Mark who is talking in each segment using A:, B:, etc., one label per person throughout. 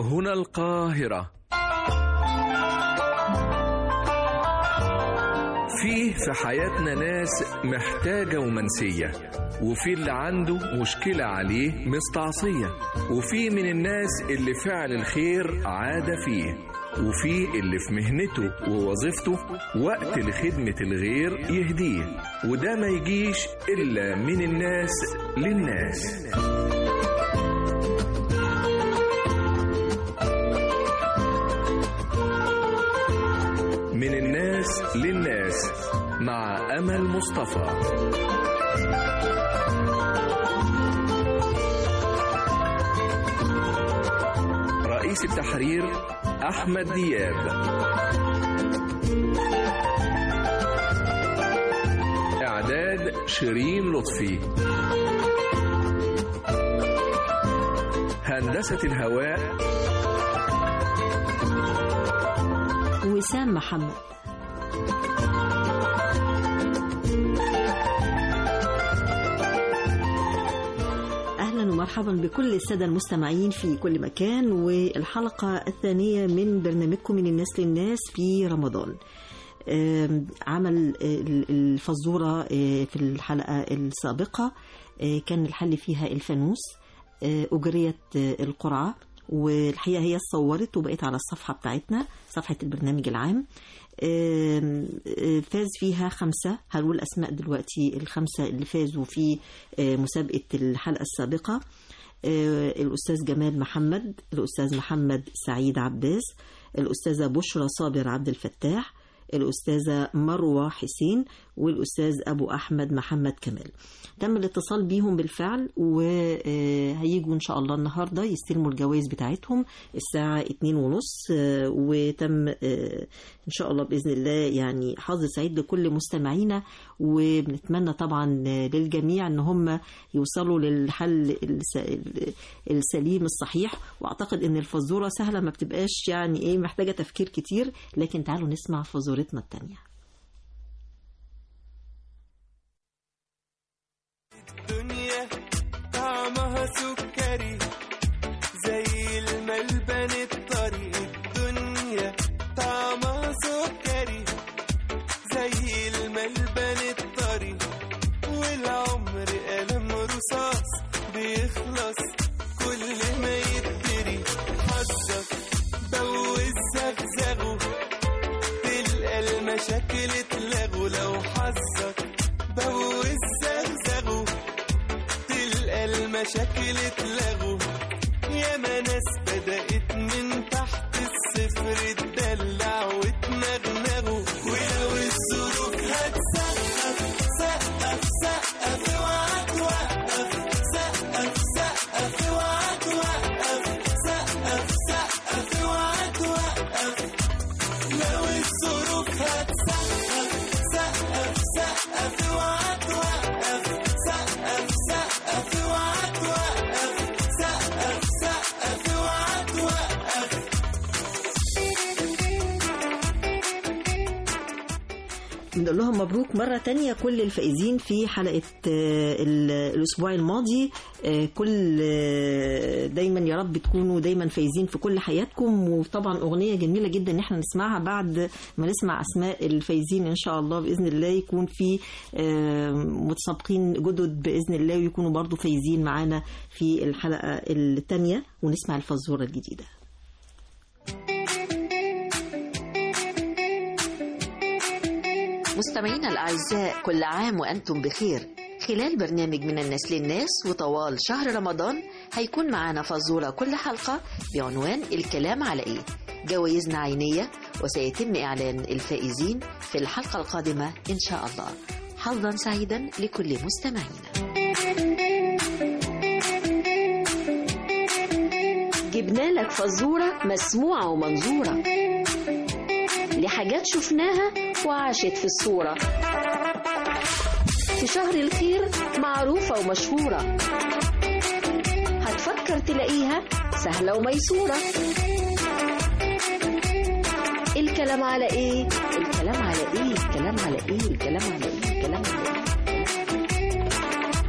A: هنا القاهرة فيه في حياتنا ناس محتاجة ومنسية وفي اللي عنده مشكلة عليه مستعصية وفي من الناس اللي فعل الخير عادة فيه وفي اللي في مهنته ووظيفته وقت لخدمة الغير يهديه وده ما يجيش إلا من الناس للناس من الناس للناس مع أمل مصطفى رئيس التحرير أحمد دياب إعداد شيرين لطفي هندسة الهواء
B: وسام محمد اهلا ومرحبا بكل الساده المستمعين في كل مكان والحلقه الثانيه من برنامجكم من الناس للناس في رمضان آم، عمل ال- الفزوره آه، في الحلقه السابقه آه، كان الحل فيها الفانوس آه، اجريت آه، القرعه والحقيقه هي اتصورت وبقت على الصفحه بتاعتنا صفحه البرنامج العام آم، آه، فاز فيها خمسة هنقول أسماء دلوقتي الخمسة اللي فازوا في آه، مسابقة الحلقة السابقة آه، الأستاذ جمال محمد الأستاذ محمد سعيد عباس الأستاذة بشرى صابر عبد الفتاح الأستاذة مروة حسين والأستاذ أبو أحمد محمد كمال تم الاتصال بيهم بالفعل وهيجوا إن شاء الله النهاردة يستلموا الجوائز بتاعتهم الساعة اتنين ونص آه، وتم آه، إن شاء الله بإذن الله يعني حظ سعيد لكل مستمعينا وبنتمنى طبعا آه، للجميع إن هم يوصلوا للحل الس- السليم الصحيح وأعتقد إن الفزورة سهلة ما بتبقاش يعني إيه محتاجة تفكير كتير لكن تعالوا نسمع فزورتنا التانية
C: الدنيا طعمها سكري زي الملبن الطري الدنيا طعمها سكري زي الملبن الطري والعمر قلم رصاص بيخلص كل ما يتدري حظك بوز زغزغه تلقى المشاكل اتلغوا لو حظك بوز زغزغه تلقى المشاكل اتلغوا ياما ناس بدأت من تحت الصفر تدلع وتنغنغوا ولو الظروف هتسقف سقف سقف اوعى توقف سقف سقف اوعى توقف سقف سقف اوعى توقف لو الظروف هتسقف سقف سقف اوعى توقف سقف سقف اوعى توقف سقف سقف اوعى توقف
B: بنقول لهم مبروك مرة تانية كل الفائزين في حلقة آه، ال- الأسبوع الماضي آه، كل آه، دايما يا رب تكونوا دايما فايزين في كل حياتكم وطبعا أغنية جميلة جدا إن احنا نسمعها بعد ما نسمع أسماء الفايزين إن شاء الله بإذن الله يكون في آه، متسابقين جدد بإذن الله ويكونوا برضو فايزين معانا في الحلقة التانية ونسمع الفزورة الجديدة
D: مستمعينا الأعزاء كل عام وأنتم بخير خلال برنامج من الناس للناس وطوال شهر رمضان هيكون معانا فزورة كل حلقة بعنوان الكلام على إيه جوائزنا عينية وسيتم إعلان الفائزين في الحلقة القادمة إن شاء الله حظا سعيدا لكل مستمعينا
E: جبنا لك فزورة مسموعة ومنظورة لحاجات شفناها وعاشت في الصورة في شهر الخير معروفة ومشهورة هتفكر تلاقيها سهلة وميسورة الكلام على ايه الكلام على ايه الكلام على ايه الكلام على ايه الكلام على ايه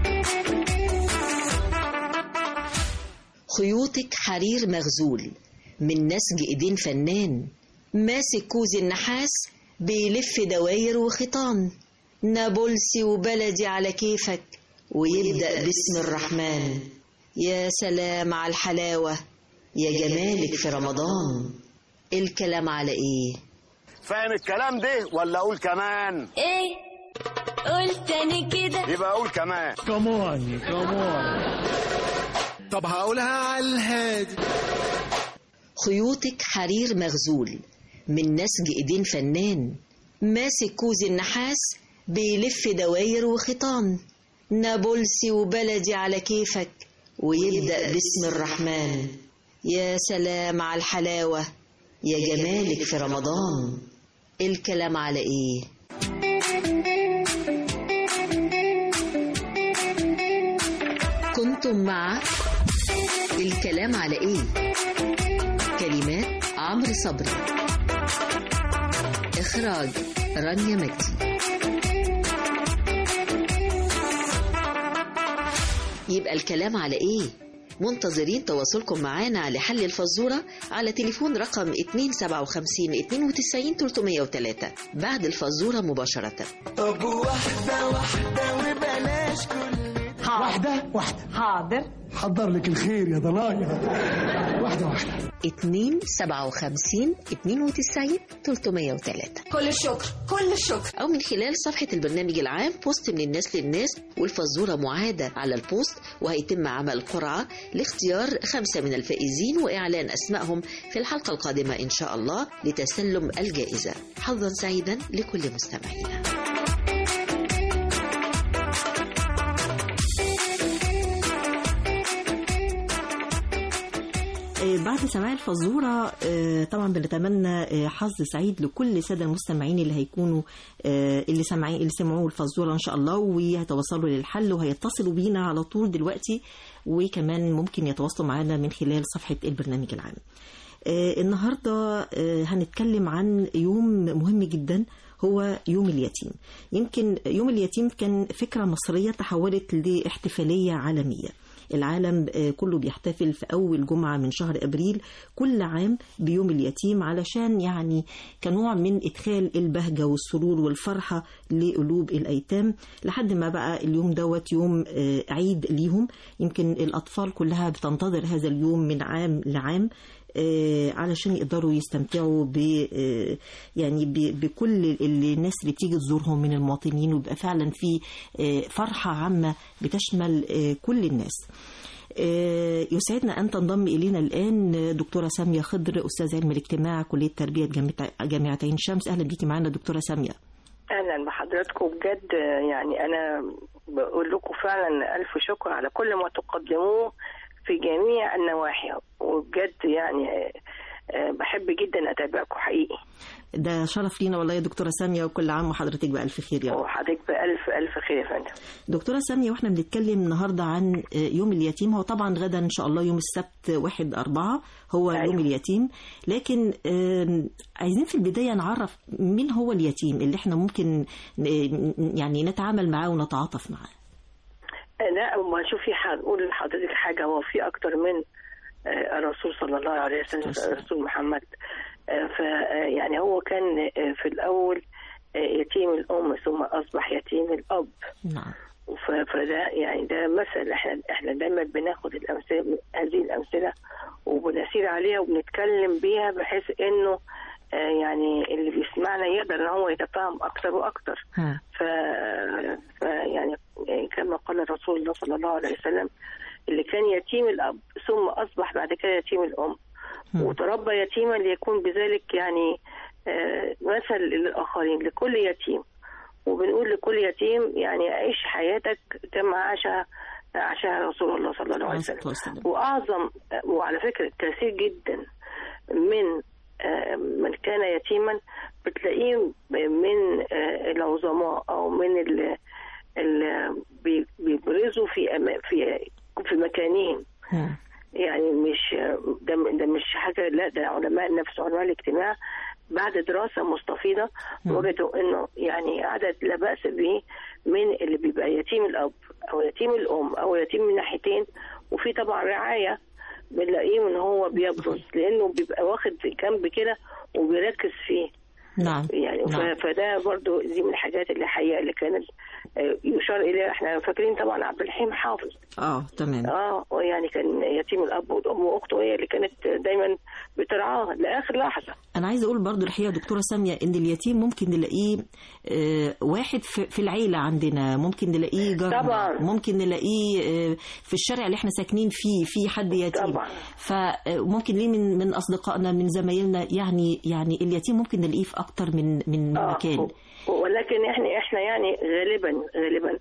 D: خيوطك حرير مغزول من نسج ايدين فنان ماسك كوز النحاس بيلف دواير وخيطان نابلسي وبلدي على كيفك ويبدأ باسم الرحمن يا سلام على الحلاوة يا جمالك في رمضان الكلام على ايه
F: فاهم الكلام ده ولا اقول كمان
G: ايه قلت تاني كده
F: يبقى اقول كمان
C: طب هقولها على الهادي
D: خيوطك حرير مغزول من نسج ايدين فنان ماسك كوز النحاس بيلف دواير وخيطان نابلسي وبلدي على كيفك ويبدأ باسم الرحمن يا سلام على الحلاوة يا جمالك في رمضان الكلام على ايه كنتم مع الكلام على ايه كلمات عمرو صبري اخراج رانيا مجدي يبقى الكلام على ايه منتظرين تواصلكم معنا لحل الفزورة على تليفون رقم 257 92 303 بعد الفزورة مباشرة
C: طب واحدة واحدة وبلاش كل
H: واحدة واحدة
B: حاضر
H: حضر لك الخير يا ضنايا واحدة واحدة
D: 257 92 303
G: كل الشكر كل الشكر
D: أو من خلال صفحة البرنامج العام بوست من الناس للناس والفزورة معادة على البوست وهيتم عمل قرعة لاختيار خمسة من الفائزين وإعلان أسمائهم في الحلقة القادمة إن شاء الله لتسلم الجائزة حظا سعيدا لكل مستمعينا
B: آه، بعد سماع الفزورة آه، طبعا بنتمنى آه، حظ سعيد لكل السادة المستمعين اللي هيكونوا آه، اللي سمعين اللي سمعوا الفزورة إن شاء الله وهيتوصلوا للحل وهيتصلوا بينا على طول دلوقتي وكمان ممكن يتواصلوا معنا من خلال صفحة البرنامج العام آه، النهاردة آه، هنتكلم عن يوم مهم جدا هو يوم اليتيم يمكن يوم اليتيم كان فكرة مصرية تحولت لاحتفالية عالمية العالم آه، كله بيحتفل في أول جمعة من شهر أبريل كل عام بيوم اليتيم علشان يعني كنوع من إدخال البهجة والسرور والفرحة لقلوب الأيتام لحد ما بقى اليوم دوت يوم آه، عيد ليهم يمكن الأطفال كلها بتنتظر هذا اليوم من عام لعام آه، علشان يقدروا يستمتعوا ب آه، يعني ب- بكل اللي الناس اللي بتيجي تزورهم من المواطنين ويبقى فعلا في آه، فرحة عامة بتشمل آه، كل الناس آه، يسعدنا أن تنضم إلينا الآن دكتورة سامية خضر أستاذ علم الاجتماع كلية تربية جامعة- جامعة عين شمس أهلا بيكي معنا دكتورة سامية
I: اهلا بحضراتكم بجد يعني انا بقول لكم فعلا الف شكر على كل ما تقدموه في جميع النواحي وبجد يعني آه، آه، بحب جدا اتابعكم حقيقي
B: ده شرف لينا والله يا دكتورة سامية وكل عام وحضرتك بألف خير يا رب
I: وحضرتك بألف ألف خير يا فندم
B: دكتورة سامية واحنا بنتكلم النهاردة عن يوم اليتيم هو طبعا غدا إن شاء الله يوم السبت واحد أربعة هو
I: أيوة.
B: يوم اليتيم لكن آم، عايزين في البداية نعرف مين هو اليتيم اللي احنا ممكن ن- يعني نتعامل معاه ونتعاطف معاه
I: لا ما شوفي هنقول لحضرتك حاجة هو في أكتر من آه، الرسول صلى الله عليه وسلم الرسول محمد ف يعني هو كان آه، في الأول آه، يتيم الأم ثم أصبح يتيم الأب
B: نعم
I: ف- فده يعني ده مثل احنا احنا دايما بناخد الامثله هذه الامثله وبنسير عليها وبنتكلم بيها بحيث انه آه، يعني اللي بيسمعنا يقدر ان هو يتفهم اكتر واكتر
B: ها.
I: ف... ف يعني كما قال الرسول الله صلى الله عليه وسلم اللي كان يتيم الاب ثم اصبح بعد كده يتيم الام وتربى يتيما ليكون بذلك يعني آه، مثل للاخرين لكل يتيم وبنقول لكل يتيم يعني عيش حياتك كما عاشها عاشها رسول الله صلى الله عليه وسلم واعظم وعلى فكره كثير جدا من آه، من كان يتيما بتلاقيه من آه، العظماء او من ال ال- بي- بيبرزوا في أما- في في مكانهم
B: ها.
I: يعني مش ده ده مش حاجه لا ده علماء النفس علماء الاجتماع بعد دراسه مستفيضه وجدوا انه يعني عدد لا باس به من اللي بيبقى يتيم الاب او يتيم الام او يتيم من ناحيتين وفي طبعا رعايه بنلاقيه ان هو بيبرز لانه بيبقى واخد جنب كده وبيركز فيه
B: نعم
I: يعني ف-
B: نعم.
I: فده برضو دي من الحاجات اللي حقيقة اللي كانت آه، يشار اليها احنا فاكرين طبعا عبد الحليم حافظ
B: اه تمام
I: اه يعني كان يتيم الاب والام واخته هي اللي كانت دايما بترعاه لاخر لحظه
B: انا عايزه اقول برضو الحقيقه دكتوره ساميه ان اليتيم ممكن نلاقيه آه، واحد في في العيله عندنا ممكن نلاقيه جارنا
I: طبعاً.
B: ممكن نلاقيه آه، في الشارع اللي احنا ساكنين فيه في حد يتيم
I: طبعاً.
B: فممكن ليه من من اصدقائنا من زمايلنا يعني يعني اليتيم ممكن نلاقيه في اكتر من من من
I: آه،
B: مكان
I: ولكن احنا احنا يعني غالبا غالبا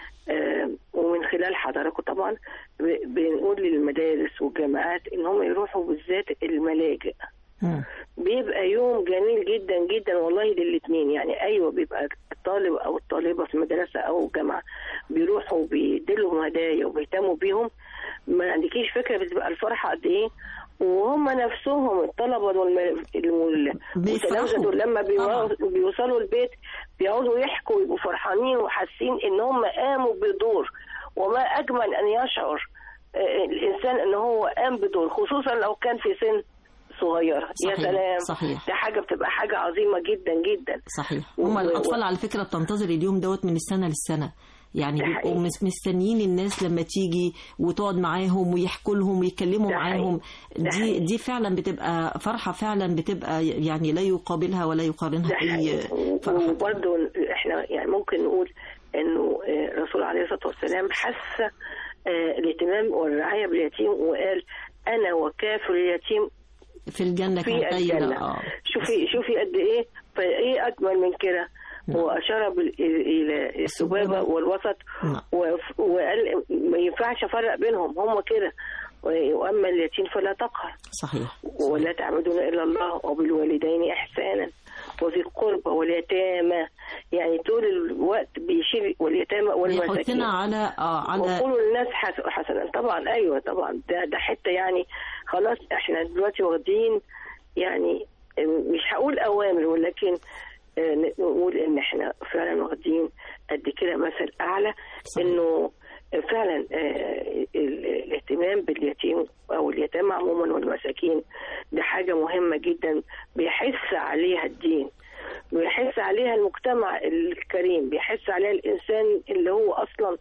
I: آه، ومن خلال حضراتكم طبعا ب- بنقول للمدارس والجامعات ان هم يروحوا بالذات الملاجئ
B: مم.
I: بيبقى يوم جميل جدا جدا والله للاثنين يعني ايوه بيبقى الطالب او الطالبه في مدرسه او جامعه بيروحوا بيديلهم هدايا وبيهتموا بيهم ما عندكيش فكره بتبقى الفرحه قد ايه وهم نفسهم الطلبه والم- الم- والتلامذه دول لما بيوا- بيوصلوا البيت بيقعدوا يحكوا ويبقوا فرحانين وحاسين ان هم قاموا بدور وما اجمل ان يشعر آه، الانسان ان هو قام بدور خصوصا لو كان في سن صغيره يا
B: صحيح،
I: سلام
B: صحيح.
I: دي حاجه بتبقى حاجه عظيمه جدا جدا
B: صحيح
I: و-
B: هم
I: و-
B: الاطفال على فكره بتنتظر اليوم دوت من السنه للسنه يعني
I: ده
B: بيبقوا
I: حقيقي.
B: مس- مستنيين الناس لما تيجي وتقعد معاهم ويحكوا لهم ويتكلموا
I: ده
B: معاهم
I: حقيقي. ده
B: دي
I: حقيقي.
B: دي فعلا بتبقى فرحه فعلا بتبقى يعني لا يقابلها ولا يقارنها
I: ده
B: اي
I: حقيقي.
B: فرحه
I: وبرضه احنا يعني ممكن نقول انه آه، الرسول عليه الصلاه والسلام حث آه، الاهتمام والرعايه باليتيم وقال انا وكافل اليتيم
B: في الجنه
I: في
B: كهاتين
I: الجنه
B: اه
I: شوفي شوفي قد ايه فايه اجمل من كده واشار بال- الى السبابه والوسط
B: نعم.
I: وف- وقال ما ينفعش افرق بينهم هم كده واما اليتيم فلا تقهر
B: صحيح
I: ولا تعبدون الا الله وبالوالدين احسانا وذي القربى واليتامى يعني طول الوقت بيشير واليتامى والمساكين
B: بيحثنا على اه على
I: وقولوا للناس حس- حسنا طبعا ايوه طبعا ده ده حته يعني خلاص احنا دلوقتي واخدين يعني مش هقول اوامر ولكن آه، نقول ان احنا فعلا واخدين قد كده مثل اعلى
B: صحيح.
I: انه فعلا آه، ال- الاهتمام باليتيم او اليتامى عموما والمساكين دي حاجه مهمه جدا بيحث عليها الدين بيحث عليها المجتمع الكريم بيحث عليها الانسان اللي هو اصلا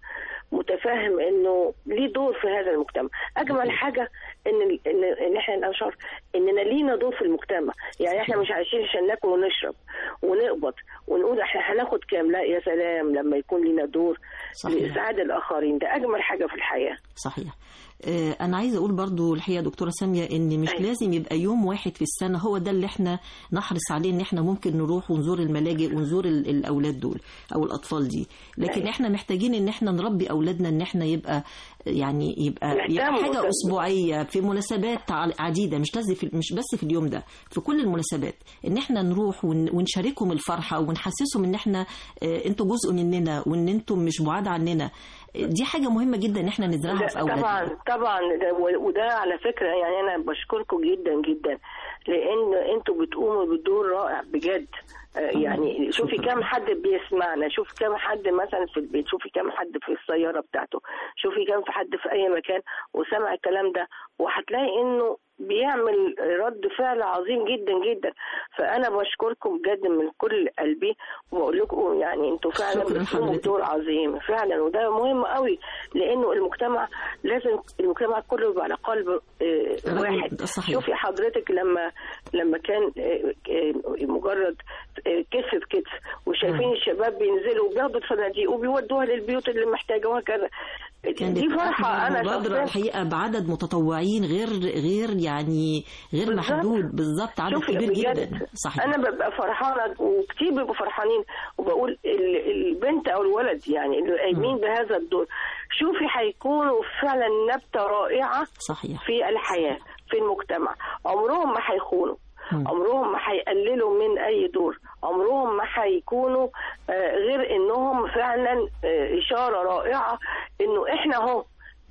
I: متفهم انه ليه دور في هذا المجتمع اجمل حاجه ان ان ان احنا نشعر اننا لينا دور في المجتمع يعني احنا مش عايشين عشان ناكل ونشرب ونقبض ونقول احنا هناخد كام لا يا سلام لما يكون لينا دور
B: صحيح.
I: لاسعاد الاخرين ده اجمل حاجه في الحياه
B: صحيح آه، انا عايزه اقول برضو الحقيقه دكتوره ساميه ان مش
I: أيوة.
B: لازم يبقى يوم واحد في السنه هو ده اللي احنا نحرص عليه ان احنا ممكن نروح ونزور الملاجئ ونزور ال- الاولاد دول او الاطفال دي لكن
I: أيوة.
B: احنا محتاجين ان احنا نربي اولادنا ان احنا يبقى يعني يبقى, يبقى
I: نهتم
B: حاجه
I: وت-
B: اسبوعيه في مناسبات ع- عديده مش لازم في مش بس في اليوم ده في كل المناسبات ان احنا نروح ون- ونشاركهم الفرحه ونحسسهم ان احنا آه، انتوا جزء مننا وان انتم مش بعاد عننا دي حاجه مهمه جدا ان احنا نزرعها
I: ده
B: في اولادنا
I: طبعا طبعا ده و- وده على فكره يعني انا بشكركم جدا جدا لان انتوا بتقوموا بدور رائع بجد آه، يعني شوفي كم حد بيسمعنا شوفي كم حد مثلا في البيت شوفي كم حد في السياره بتاعته شوفي كم في حد في اي مكان وسمع الكلام ده وهتلاقي انه بيعمل رد فعل عظيم جدا جدا فانا بشكركم بجد من كل قلبي وبقول لكم يعني انتوا فعلا
B: شكراً
I: بتقوموا
B: حضرتك.
I: بدور عظيم فعلا وده مهم قوي لانه المجتمع لازم المجتمع كله يبقى على قلب آه،
B: رجل-
I: واحد
B: صحيح.
I: شوفي حضرتك لما لما كان آه، آه، مجرد آه، كتف بكتف وشايفين الشباب بينزلوا وبياخدوا الصناديق وبيودوها للبيوت اللي محتاجه وهكذا
B: كانت
I: دي فرحه انا
B: مبادرة
I: شخصيا
B: الحقيقة بعدد متطوعين غير غير يعني غير
I: بالظبط.
B: محدود بالظبط عدد
I: شوفي
B: كبير
I: بجد
B: جدا صحيح
I: انا ببقى فرحانه وكتير بيبقوا فرحانين وبقول ال- البنت او الولد يعني اللي قايمين بهذا الدور شوفي هيكونوا فعلا نبته رائعه
B: صحيح
I: في الحياه في المجتمع عمرهم ما هيخونوا
B: مم.
I: عمرهم ما هيقللوا من اي دور عمرهم ما هيكونوا آه، غير انهم فعلا آه، اشاره رائعه انه احنا اهو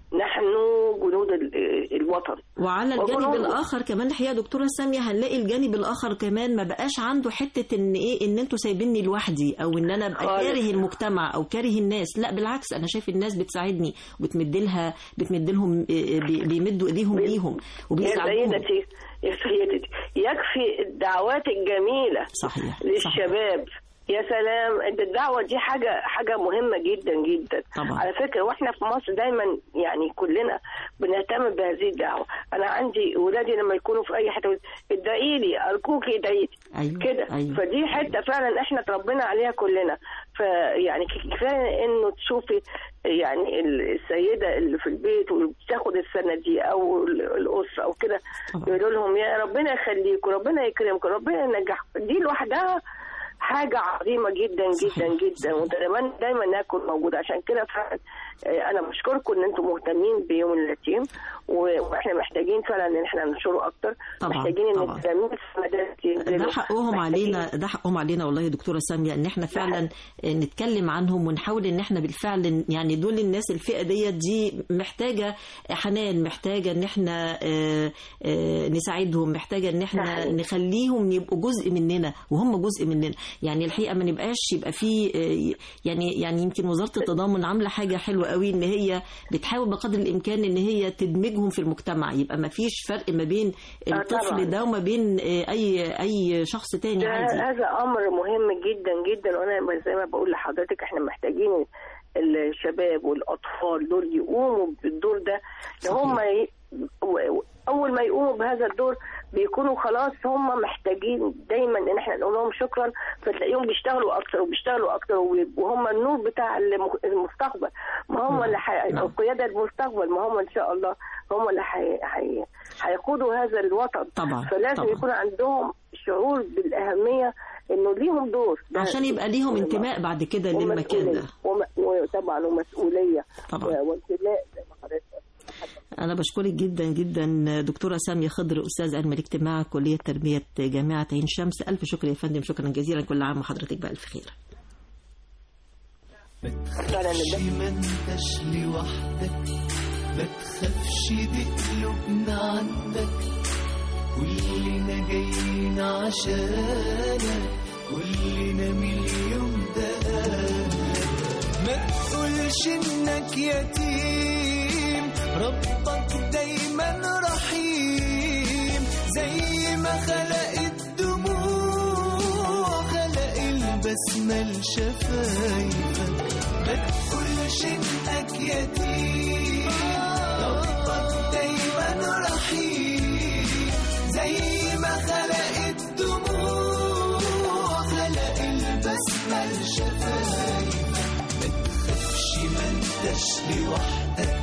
I: نحن جنود ال- الوطن
B: وعلى الجانب
I: وجنود-
B: الاخر كمان الحقيقه دكتوره ساميه هنلاقي الجانب الاخر كمان ما بقاش عنده حته ان ايه ان انتوا سايبيني لوحدي او ان انا ابقى
I: خالص.
B: كاره المجتمع او كاره الناس لا بالعكس انا شايف الناس بتساعدني وبتمد لها بتمد لهم إيه، بي- بيمدوا ايديهم ليهم
I: يا
B: وبيساعدوهم
I: سيدتي يا سيدتي يكفي الدعوات الجميلة
B: صحيح
I: للشباب يا سلام ده الدعوة دي حاجة حاجة مهمة جدا جدا
B: طبعا.
I: على فكرة واحنا في مصر دايما يعني كلنا بنهتم بهذه الدعوة أنا عندي ولادي لما يكونوا في أي حتة ادعي لي أرجوكي ادعي لي
B: ايوه
I: كده
B: ايوه
I: فدي حته فعلا احنا اتربينا عليها كلنا فيعني ك- كفايه انه تشوفي يعني ال- السيده اللي في البيت وبتاخد السنه دي او ال- الاسره او كده
B: طبعا.
I: يقولوا لهم يا ربنا يخليكم ربنا يكرمكم ربنا ينجحكم دي لوحدها حاجة عظيمة جدا
B: صحيح،
I: جدا جدا
B: صحيح.
I: ودايما دايما انها تكون موجودة عشان كده فعلا آه، انا بشكركم ان انتم مهتمين بيوم اليتيم و- واحنا محتاجين فعلا ان احنا ننشره اكتر
B: طبعا،
I: محتاجين ان
B: طبعا.
I: التلاميذ في المدارس ينزلوا.
B: ده حقهم
I: محتاجين-
B: علينا ده حقهم علينا والله يا دكتوره ساميه ان احنا فعلا نتكلم عنهم ونحاول ان احنا بالفعل يعني دول الناس الفئه ديت دي محتاجه حنان محتاجه ان احنا آه، آه، نساعدهم محتاجه ان احنا
I: صحيح.
B: نخليهم يبقوا جزء مننا وهم جزء مننا يعني الحقيقه ما نبقاش يبقى في آه، يعني يعني يمكن وزاره التضامن عامله حاجه حلوه قوي ان هي بتحاول بقدر الامكان ان هي تدمجهم في المجتمع يبقى ما فيش فرق ما بين
I: آه،
B: الطفل
I: طبعاً.
B: ده وما بين آه، اي اي شخص تاني
I: ده
B: عادي
I: هذا امر مهم جدا جدا وانا زي ما بقول لحضرتك احنا محتاجين الشباب والاطفال دول يقوموا بالدور ده
B: صحيح.
I: هم ي... و- اول ما يقوموا بهذا الدور بيكونوا خلاص هم محتاجين دايما ان احنا نقول لهم شكرا فتلاقيهم بيشتغلوا اكتر وبيشتغلوا اكتر وهم النور بتاع الم- المستقبل ما هم اللي حي...
B: نعم.
I: قياده المستقبل ما هم ان شاء الله هم اللي حي... حي... هيقودوا هذا الوطن
B: طبعا
I: فلازم
B: طبعا.
I: يكون عندهم شعور بالاهميه انه ليهم دور ده-
B: عشان يبقى ليهم انتماء بعد كده للمكان ده
I: وم- وطبعا ومسؤوليه
B: طبعا.
I: وانتماء زي ما حضرتك
B: أنا بشكرك جدا جدا دكتورة سامية خضر أستاذ علم الاجتماع كلية تربية جامعة عين شمس ألف شكر يا فندم شكرا جزيلا كل عام وحضرتك بألف خير
I: فعلا ده
C: ما انتش لوحدك ما تخافش دي قلوبنا عندك كلنا جايين عشانك كلنا مليون دقايق ما تقولش انك يتيم ربك دايما رحيم زي ما خلق الدموع خلق البسمة لشفايفك ما تقولش انك يتيم ربك دايما رحيم زي ما خلق الدموع خلق البسمة لشفايفك ما تخافش ما انتش لوحدك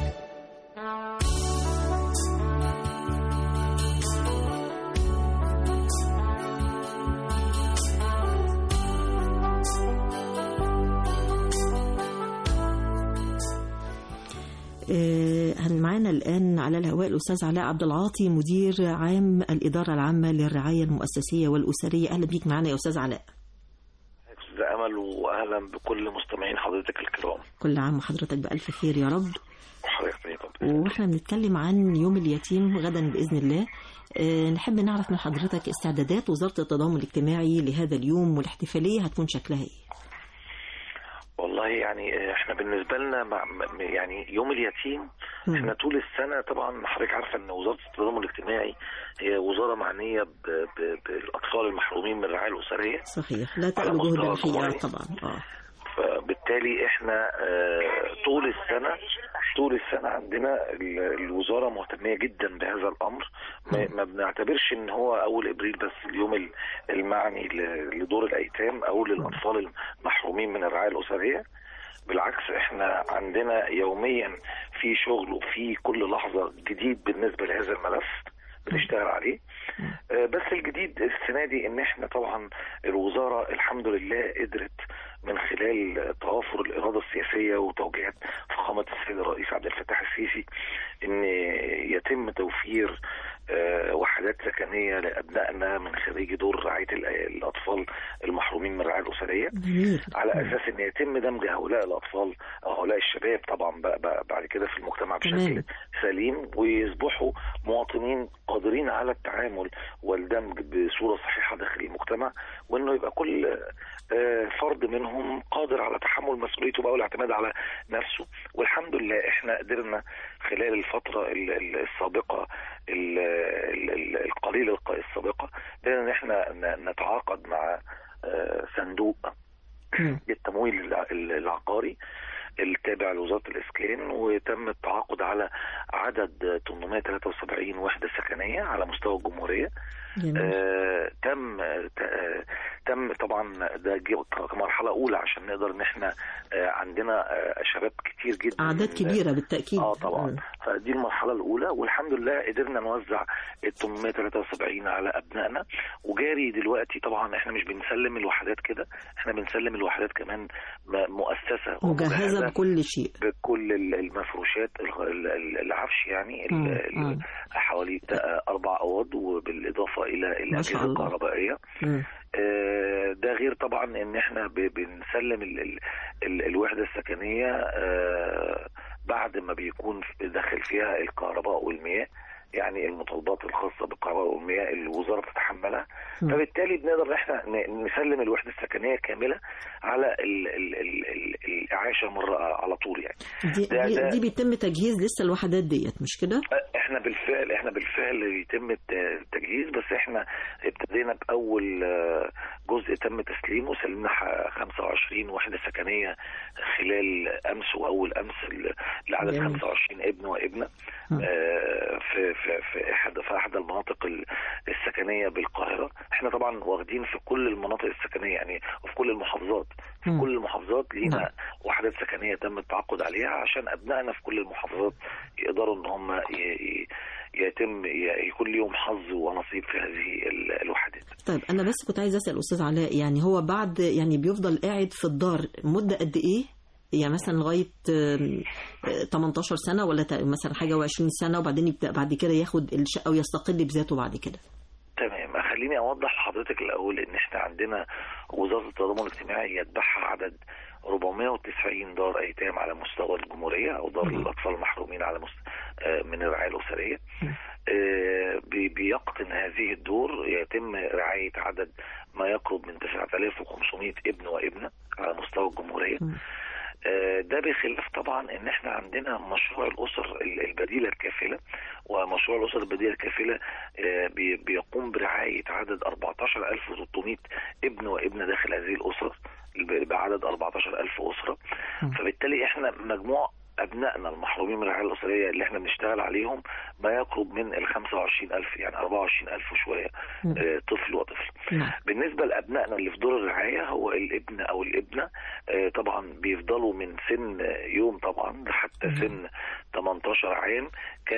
B: آه، هن معانا الآن على الهواء الأستاذ علاء عبد العاطي مدير عام الإدارة العامة للرعاية المؤسسية والأسرية أهلا بيك معانا يا أستاذ علاء
J: استاذ امل واهلا بكل مستمعين حضرتك الكرام
B: كل عام وحضرتك بألف خير يا رب
J: حضرتك طيبة
B: واحنا بنتكلم عن يوم اليتيم غدا بإذن الله آه، نحب نعرف من حضرتك استعدادات وزارة التضامن الاجتماعي لهذا اليوم والاحتفالية هتكون شكلها ايه؟
J: والله يعني احنا بالنسبه لنا مع م- يعني يوم اليتيم
B: مم.
J: احنا طول السنه طبعا حضرتك عارفه ان وزاره التضامن الاجتماعي هي وزاره معنيه ب- ب- بالاطفال المحرومين من الرعايه الاسريه
B: صحيح لا
J: على
B: تألو
J: مستوى
B: جهد الحقيقة
J: الجمهورية.
B: طبعا اه
J: فبالتالي احنا آه، طول السنه طول السنه عندنا ال- الوزاره مهتميه جدا بهذا الامر ما, ما بنعتبرش ان هو اول ابريل بس اليوم ال- المعني ل- لدور الايتام او للاطفال المحرومين من الرعايه الاسريه بالعكس احنا عندنا يوميا في شغل وفي كل لحظه جديد بالنسبه لهذا الملف بنشتغل عليه آه، بس الجديد السنه دي ان احنا طبعا الوزاره الحمد لله قدرت من خلال توافر الاراده السياسيه وتوجيهات فخامه السيد الرئيس عبد الفتاح السيسي ان يتم توفير آه، وحدات سكنيه لابنائنا من خريج دور رعايه ال- الاطفال المحرومين من الرعايه الاسريه
B: جميل
J: على اساس ان يتم دمج هؤلاء الاطفال او هؤلاء الشباب طبعا بقى بقى بعد كده في المجتمع بشكل
B: تمام.
J: سليم ويصبحوا مواطنين قادرين على التعامل والدمج بصوره صحيحه داخل المجتمع وانه يبقى كل آه، فرد منهم قادر على تحمل مسؤوليته بقى والاعتماد على نفسه والحمد لله احنا قدرنا خلال الفتره ال- ال- السابقه ال- ال- ال- القليله الق- السابقه قدرنا ان احنا ن- نتعاقد مع آه، صندوق
B: مم.
J: للتمويل الع- العقاري التابع لوزاره الاسكان وتم التعاقد على عدد 873 وحده سكنيه على مستوى الجمهوريه
B: جميل
J: آه تم آه تم طبعا ده جه كمرحله اولى عشان نقدر ان احنا آه عندنا آه شباب كتير جدا
B: أعداد
J: من-
B: كبيرة بالتأكيد
J: اه طبعا
B: مم.
J: فدي المرحله الاولى والحمد لله قدرنا نوزع ال 873 على ابنائنا وجاري دلوقتي طبعا احنا مش بنسلم الوحدات كده احنا بنسلم الوحدات كمان م- مؤسسه
B: مجهزة بكل شيء
J: بكل ال- المفروشات الغ- ال- ال- العفش يعني ال-
B: مم.
J: ال-
B: مم.
J: حوالي تا- اربع اوض وبالاضافه الى
B: ما شاء
J: الاجهزه
B: الله.
J: الكهربائيه
B: مم.
J: آه، ده غير طبعا ان احنا ب- بنسلم ال ال ال الوحده السكنيه آه، بعد ما بيكون في- داخل فيها الكهرباء والمياه يعني المطالبات الخاصه بالكهرباء والمياه الوزاره بتتحملها
B: مم.
J: فبالتالي بنقدر ان احنا ن- نسلم الوحده السكنيه كامله على ال ال ال ال الاعاشه مره على طول يعني
B: دي,
J: ده-
B: دي,
J: ده-
B: دي بيتم تجهيز لسه الوحدات ديت مش كده؟
J: احنا بالفعل احنا بالفعل يتم الت- التجهيز بس احنا ابتدينا باول آه، جزء تم تسليمه سلمنا ح- 25 وحده سكنيه خلال امس واول امس ل- لعدد
B: جميل.
J: 25 ابن وابنه
B: مم.
J: آه، في في في احد في احد المناطق ال- السكنيه بالقاهره احنا طبعا واخدين في كل المناطق السكنيه يعني وفي كل المحافظات في
B: مم.
J: كل المحافظات
B: نعم.
J: لينا وحدات سكنيه تم التعاقد عليها عشان ابنائنا في كل المحافظات يقدروا ان هم ي- ي- يتم ي- يكون ليهم حظ ونصيب في هذه ال- الوحدات
B: طيب أنا بس كنت عايز أسأل أستاذ علاء يعني هو بعد يعني بيفضل قاعد في الدار مدة قد إيه؟ يعني مثلا لغاية آم، آه، 18 سنة ولا تا- مثلا حاجة و20 سنة وبعدين يبدأ بعد كده ياخد الشقة ويستقل بذاته بعد كده
J: تمام خليني اوضح لحضرتك الاول ان احنا عندنا وزاره التضامن الاجتماعي يتبعها عدد 490 دار ايتام على مستوى الجمهوريه او دار
B: مم.
J: الاطفال المحرومين على مست... آه، من الرعايه الاسريه
B: مم.
J: آه، بي- بيقطن هذه الدور يتم رعايه عدد ما يقرب من 9500 ابن وابنه على مستوى الجمهوريه
B: مم.
J: آه، ده بخلاف طبعا ان احنا عندنا مشروع الاسر ال- البديله الكافله ومشروع الاسر البديله الكافله آه، بي- بيقوم برعايه عدد 14300 ابن وابنه داخل هذه الاسر ب- بعدد 14000 اسره
B: مم.
J: فبالتالي احنا مجموع ابنائنا المحرومين من الرعايه الاسريه اللي احنا بنشتغل عليهم ما يقرب من ال 25000 يعني 24000 وشويه
B: مم.
J: آه، طفل وطفل
B: نعم
J: بالنسبه لابنائنا اللي في دور الرعايه هو الابن او الابنه آه، طبعا بيفضلوا من سن يوم طبعا لحتى سن 18 عام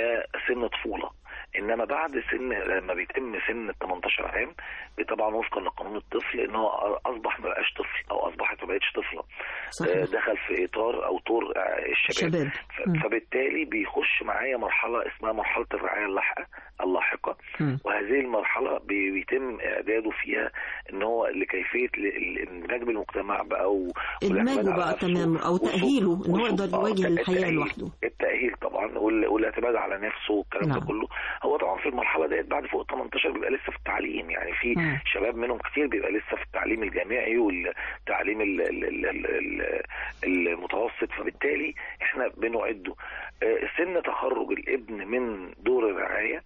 J: كسن طفوله انما بعد سن لما بيتم سن ال 18 عام طبعا وفقا لقانون الطفل ان هو اصبح ما بقاش طفل او اصبحت ما بقتش طفله آه،
B: صحيح
J: دخل في اطار او طور آه، الشباب
B: شباب
J: ف-
B: مم.
J: فبالتالي بيخش معايا مرحله اسمها مرحله الرعايه اللاحقه اللاحقه
B: مم.
J: وهذه المرحله بي- بيتم اعداده فيها ان هو لكيفيه ل- ال- الاندماج بالمجتمع بقى و- والاعتماد
B: إدماجه
J: على
B: بقى
J: نفسه
B: تمام أو
J: وصول-
B: تأهيله إن هو
J: وصول-
B: يقدر
J: آه،
B: يواجه الحياة
J: التأهيل-
B: لوحده
J: التاهيل طبعا وال- والاعتماد على نفسه والكلام
B: نعم.
J: ده كله هو طبعا في المرحله ديت بعد فوق 18 بيبقى لسه في التعليم يعني في
B: مم.
J: شباب منهم كتير بيبقى لسه في التعليم الجامعي والتعليم ال- ال- ال- ال- ال- المتوسط فبالتالي احنا بنعده آه، سن تخرج الابن من دور الرعايه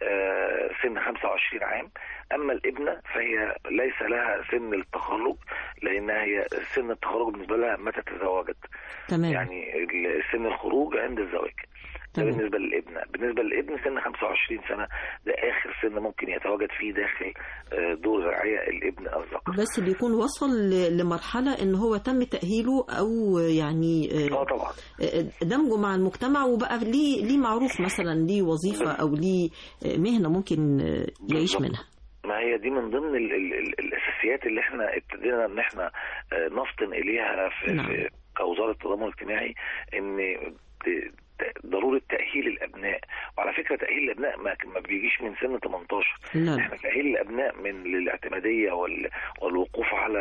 J: آه، سن 25 عام اما الابنه فهي ليس لها سن التخرج لانها هي سن التخرج بالنسبه لها متى تزوجت
B: تمام
J: يعني ال- سن الخروج عند الزواج ده
B: تمام.
J: بالنسبه للابنه بالنسبه للابن سن 25 سنه ده اخر سن ممكن يتواجد فيه داخل آه، دور الرعايه الابن الذكر
B: بس بيكون وصل ل- لمرحلة إن هو تم تأهيله أو يعني
J: اه
B: آه،
J: طبعا
B: آه، دمجه مع المجتمع وبقى ليه ليه معروف مثلا ليه وظيفة أو ليه آه، مهنة ممكن آه، يعيش
J: بالظبط.
B: منها
J: ما هي دي من ضمن ال ال ال الاساسيات اللي احنا ابتدينا ان احنا آه، نفطن اليها في,
B: نعم.
J: في كوزاره التضامن الاجتماعي ان ت- ت- ضروره تاهيل الابناء وعلى فكره تاهيل الابناء ما, ما بيجيش من سن 18
B: لا.
J: احنا تاهيل الابناء من للاعتماديه وال... والوقوف على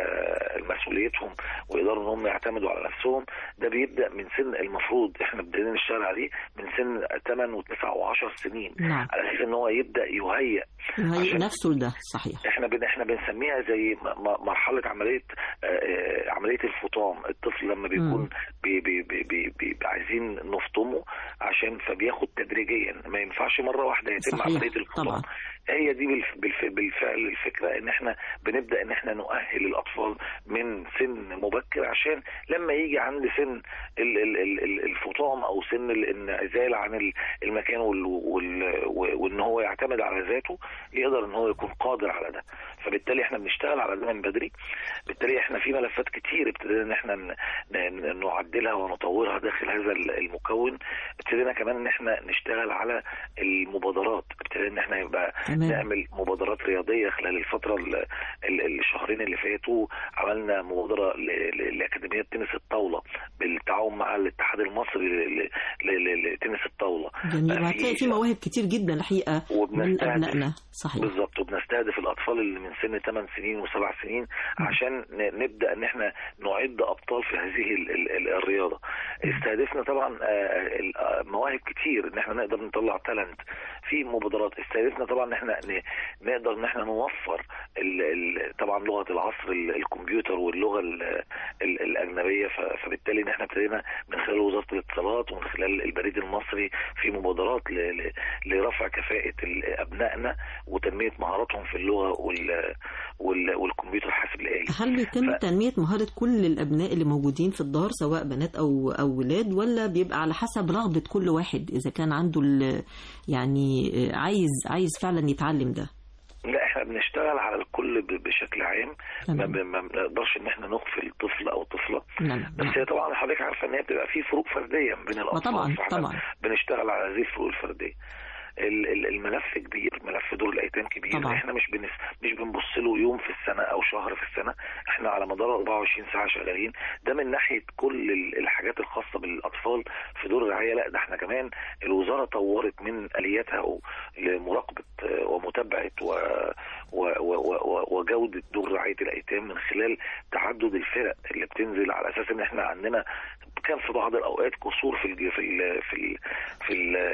J: آه، مسؤوليتهم ويقدروا ان هم يعتمدوا على نفسهم ده بيبدا من سن المفروض احنا بدنا نشتغل عليه من سن 8 و9 و10 سنين
B: نعم.
J: على اساس ان هو يبدا يهيئ
B: يهيئ
J: عشان-
B: نفسه لده صحيح
J: احنا بن احنا بنسميها زي م- م- مرحله عمليه آه، آه، عمليه الفطام الطفل لما بيكون بي بي بي بي بي عايزين نفطمه عشان فبياخد تدريجيا ما ينفعش مره واحده يتم
B: صحيح،
J: عمليه الفطام
B: طبعا.
J: هي دي بالف- بالف- بالفعل الفكره ان احنا بنبدا ان احنا نؤهل الاطفال من سن مبكر عشان لما يجي عند سن ال- ال- ال- ال- الفطام او سن الانعزال عن ال- المكان وال- وال- وان هو يعتمد على ذاته يقدر ان هو يكون قادر على ده فبالتالي احنا بنشتغل على ده من بدري بالتالي احنا في ملفات كتير ابتدينا ان احنا ن- ن- نعدلها ونطورها داخل هذا ال- المكون ابتدينا كمان ان احنا نشتغل على المبادرات ابتدينا ان احنا يبقى
B: تمام.
J: نعمل مبادرات رياضيه خلال الفتره ال- ال- الشهرين اللي فاتوا عملنا مبادره ل- ل- لاكاديميه تنس الطاوله بالتعاون مع الاتحاد المصري ل- ل- ل- لتنس الطاوله
B: جميل
J: بقى
B: وهتلاقي في مواهب كتير جدا الحقيقه من
J: وبنستهدف-
B: ابنائنا صحيح
J: بالظبط وبنستهدف الاطفال اللي من سن 8 سنين و7 سنين عشان ن- نبدا ان احنا نعد ابطال في هذه ال- ال- ال- الرياضه استهدفنا طبعا آه، ال- آه، مواهب كتير ان احنا نقدر نطلع تالنت في مبادرات استهدفنا طبعا ان احنا ن- نقدر ان احنا نوفر ال- ال- طبعا لغه العصر ال- الكمبيوتر واللغه ال- ال- الاجنبيه ف- فبالتالي ان احنا ابتدينا من خلال وزاره الاتصالات ومن خلال البريد المصري في مبادرات ل- ل- لرفع كفاءه ال- ابنائنا وتنميه مهاراتهم في اللغه وال وال- والكمبيوتر الحاسب الالي
B: هل بيتم
J: ف-
B: تنمية مهارة كل الأبناء اللي موجودين في الدار سواء بنات أو أو ولاد ولا بيبقى على حسب رغبة كل واحد إذا كان عنده ال- يعني عايز عايز فعلا يتعلم ده
J: لا احنا بنشتغل على الكل ب- بشكل عام ما
B: تمام.
J: ب- ما بنقدرش ان احنا نغفل طفل او طفله
B: نعم
J: بس هي طبعا حضرتك عارفه ان هي بتبقى في فروق فرديه بين الاطفال
B: طبعا
J: فاحنا
B: طبعا
J: بنشتغل على هذه الفروق الفرديه ال- ال- الملف كبير ملف دور الايتام كبير
B: طبعا.
J: احنا مش بنس مش بنبص له يوم في السنه او شهر في السنه احنا على مدار 24 ساعه شغالين ده من ناحيه كل ال- الحاجات الخاصه بالاطفال في دور الرعايه لا ده احنا كمان الوزاره طورت من الياتها و- لمراقبه آه، ومتابعه و و- و- و- وجوده دور رعايه الايتام من خلال تعدد الفرق اللي بتنزل على اساس ان احنا عندنا كان في بعض الاوقات قصور في ال في ال في ال في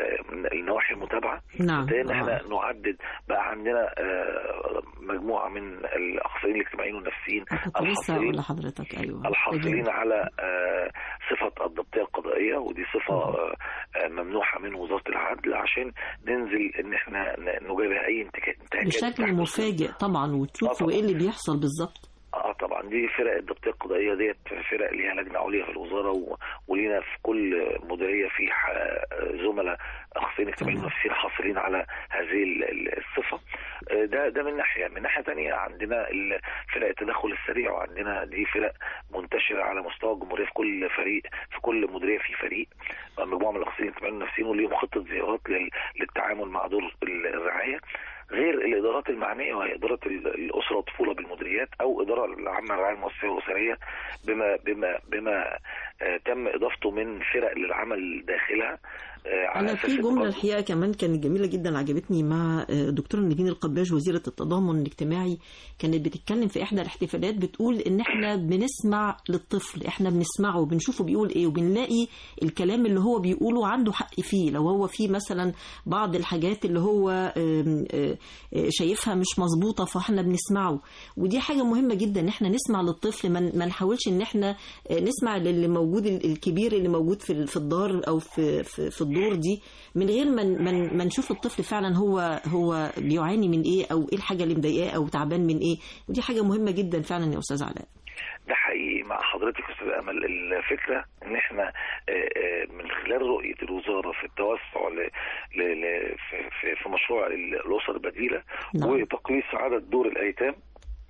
J: ال النواحي المتابعه
B: نعم
J: ابتدينا ان
B: آه.
J: احنا نعدد بقى عندنا آه، مجموعه من الاخصائيين الاجتماعيين والنفسيين
B: كنت لسه
J: الحاصلين
B: أقول لحضرتك أيوه
J: الحاصلين على آه، صفة الضبطية القضائية ودي صفة آه، آه، ممنوحة من وزارة العدل عشان ننزل ان احنا ن- نجابه اي انتكا- انتهاكات
B: بشكل
J: تحدث.
B: مفاجئ طبعا
J: آه
B: وتشوفوا
J: طبعاً.
B: إيه اللي بيحصل بالظبط
J: اه طبعا دي فرق الضبطيه القضائيه ديت فرق ليها لجنه عليا في الوزاره و... ولينا في كل مديريه في ح... زملاء اخصائيين اجتماعيين
B: تمام.
J: ونفسيين حاصلين على هذه ال- ال- الصفه آه، ده ده من ناحيه من ناحيه ثانيه عندنا ال- فرق التدخل السريع وعندنا دي فرق منتشره على مستوى الجمهوريه في كل فريق في كل مديريه في فريق مجموعه من الاخصائيين الاجتماعيين والنفسيين وليهم خطه زيارات لل... للتعامل مع دور ال- الرعايه غير الادارات المعنيه وهي اداره ال- الاسره والطفوله بالمديريات او اداره العامه للرعايه المؤسسيه والاسريه بما بما بما آه، تم اضافته من فرق للعمل داخلها آه، على
B: أنا
J: أساس
B: في
J: إن
B: جملة
J: برضه-
B: الحقيقة كمان كانت جميلة جدا عجبتني مع آه، دكتورة نيفين القباج وزيرة التضامن الاجتماعي كانت بتتكلم في إحدى الاحتفالات بتقول إن إحنا بنسمع للطفل إحنا بنسمعه وبنشوفه بيقول إيه وبنلاقي الكلام اللي هو بيقوله عنده حق فيه لو هو فيه مثلا بعض الحاجات اللي هو آم، آه، آه، شايفها مش مظبوطة فإحنا بنسمعه ودي حاجة مهمة جدا إن إحنا نسمع للطفل ما ما نحاولش إن إحنا آه، نسمع للي موجود ال- الكبير اللي موجود في ال- في الدار أو في في, في الدور دي من غير ما ن- ما ن- ما نشوف الطفل فعلا هو هو بيعاني من إيه أو إيه الحاجة اللي مضايقاه أو تعبان من إيه ودي حاجة مهمة جدا فعلا يا أستاذ علاء
J: ده حقيقي مع حضرتك يا استاذ امل الفكره ان احنا آه، آه، من خلال رؤيه الوزاره في التوسع ل... ل... ل... في... في... في مشروع ال- الاسر البديله
B: نعم.
J: وتقليص عدد دور الايتام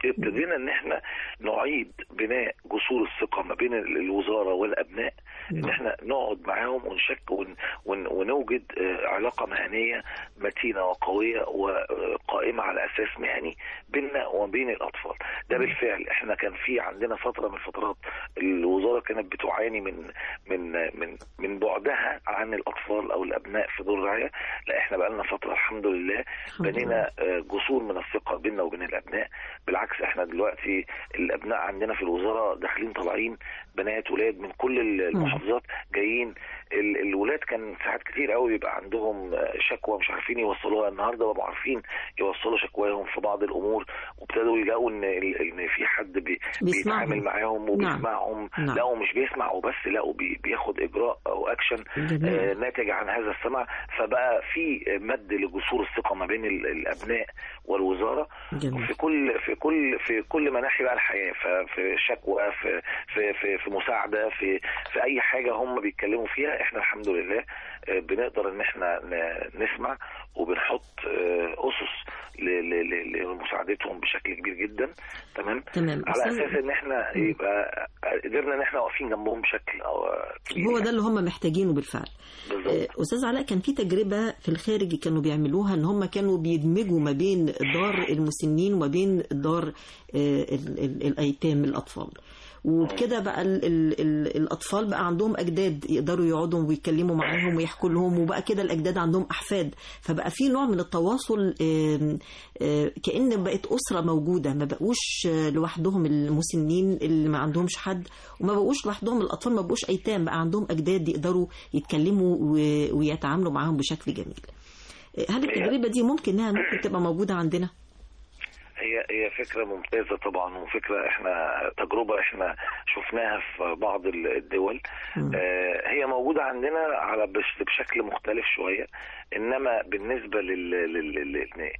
J: ابتدينا ان احنا نعيد بناء جسور الثقه ما بين ال- الوزاره والابناء ان احنا نقعد معاهم ونشك ون ون ونوجد آه، علاقه مهنيه متينه وقويه وقائمه على اساس مهني بيننا وبين الاطفال ده بالفعل احنا كان في عندنا فتره من الفترات الوزاره كانت بتعاني من من من من بعدها عن الاطفال او الابناء في دور الرعايه لا احنا بقى لنا فتره الحمد لله بنينا آه، جسور من الثقه بيننا وبين الابناء بالعكس احنا دلوقتي الابناء عندنا في الوزاره داخلين طالعين بنات ولاد من كل المحافظات جايين ال- الولاد كان ساعات كتير قوي بيبقى عندهم آه، شكوى مش عارفين يوصلوها النهارده بقوا عارفين يوصلوا شكواهم في بعض الامور وابتدوا يلاقوا ان ال- ان في حد بي
B: بيسمعهم.
J: بيتعامل معاهم
B: نعم.
J: وبيسمعهم
B: نعم.
J: لا ومش بيسمع وبس لا وبي- بياخد اجراء او اكشن
B: جميل.
J: آه، ناتج عن هذا السمع فبقى في مد لجسور الثقه ما بين ال- الابناء والوزاره
B: جميل.
J: في كل في كل في كل مناحي بقى الحياه ف- في شكوى في في في, في مساعده في في اي حاجه هم بيتكلموا فيها احنا الحمد لله آه، بنقدر ان احنا ن- نسمع وبنحط آه، اسس ل- ل- ل- لمساعدتهم بشكل كبير جدا تمام
B: تمام.
J: على
B: أستاذ-
J: اساس ان احنا يبقى قدرنا ان احنا واقفين جنبهم بشكل آه، كبير
B: هو ده اللي هم محتاجينه بالفعل
J: بالظبط.
B: آه، استاذ علاء كان في تجربه في الخارج كانوا بيعملوها ان هم كانوا بيدمجوا ما بين دار المسنين وما بين دار آه، ال- ال- الايتام الاطفال وبكده بقى ال ال ال الاطفال بقى عندهم اجداد يقدروا يقعدوا ويتكلموا معاهم ويحكوا لهم وبقى كده الاجداد عندهم احفاد فبقى في نوع من التواصل آم، آه، كأن بقت أسرة موجودة ما بقوش آه، لوحدهم المسنين اللي ما عندهمش حد وما بقوش لوحدهم الأطفال ما بقوش أيتام بقى عندهم أجداد يقدروا يتكلموا و- ويتعاملوا معاهم بشكل جميل آه، هل التجربة دي ممكن إنها ممكن تبقى موجودة عندنا؟
J: هي هي فكرة ممتازة طبعا وفكرة احنا تجربة احنا شفناها في بعض الدول آه هي موجودة عندنا على بش- بشكل مختلف شوية انما بالنسبة لل, لل... لل...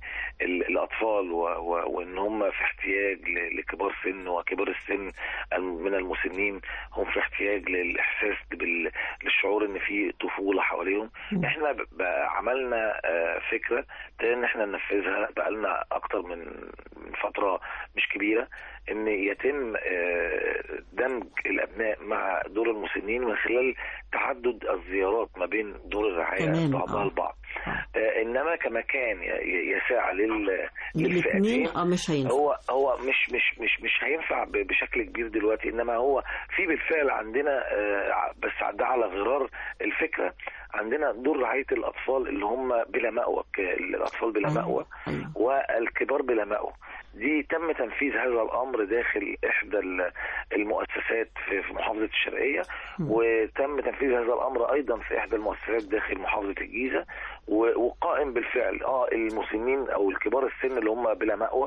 J: ال- الاطفال و... و... وان هم في احتياج ل... لكبار سن وكبار السن الم- من المسنين هم في احتياج للاحساس بال... للشعور ان في طفولة حواليهم احنا ب... بقى عملنا آه فكرة ابتدينا ان احنا ننفذها بقالنا اكتر من من فترة مش كبيرة ان يتم آه، دمج الابناء مع دور المسنين من خلال تعدد الزيارات ما بين دور الرعاية
B: تمام،
J: بعضها
B: آه.
J: البعض آه، انما كمكان ي- ي- يساع لل
B: الاثنين
J: للفئتين
B: اه مش هينفع
J: هو هو مش مش مش مش هينفع ب- بشكل كبير دلوقتي انما هو في بالفعل عندنا آه، بس ده على غرار الفكره عندنا دور رعايه الاطفال اللي هم بلا مأوى ك- الاطفال بلا
B: أيوة،
J: مأوى
B: أيوة.
J: والكبار بلا مأوى دي تم تنفيذ هذا الامر داخل احدى ال- المؤسسات في في محافظه الشرقيه وتم تنفيذ هذا الامر ايضا في احدى المؤسسات داخل محافظه الجيزه و- وقائم بالفعل اه المسنين او الكبار السن اللي هم بلا مأوى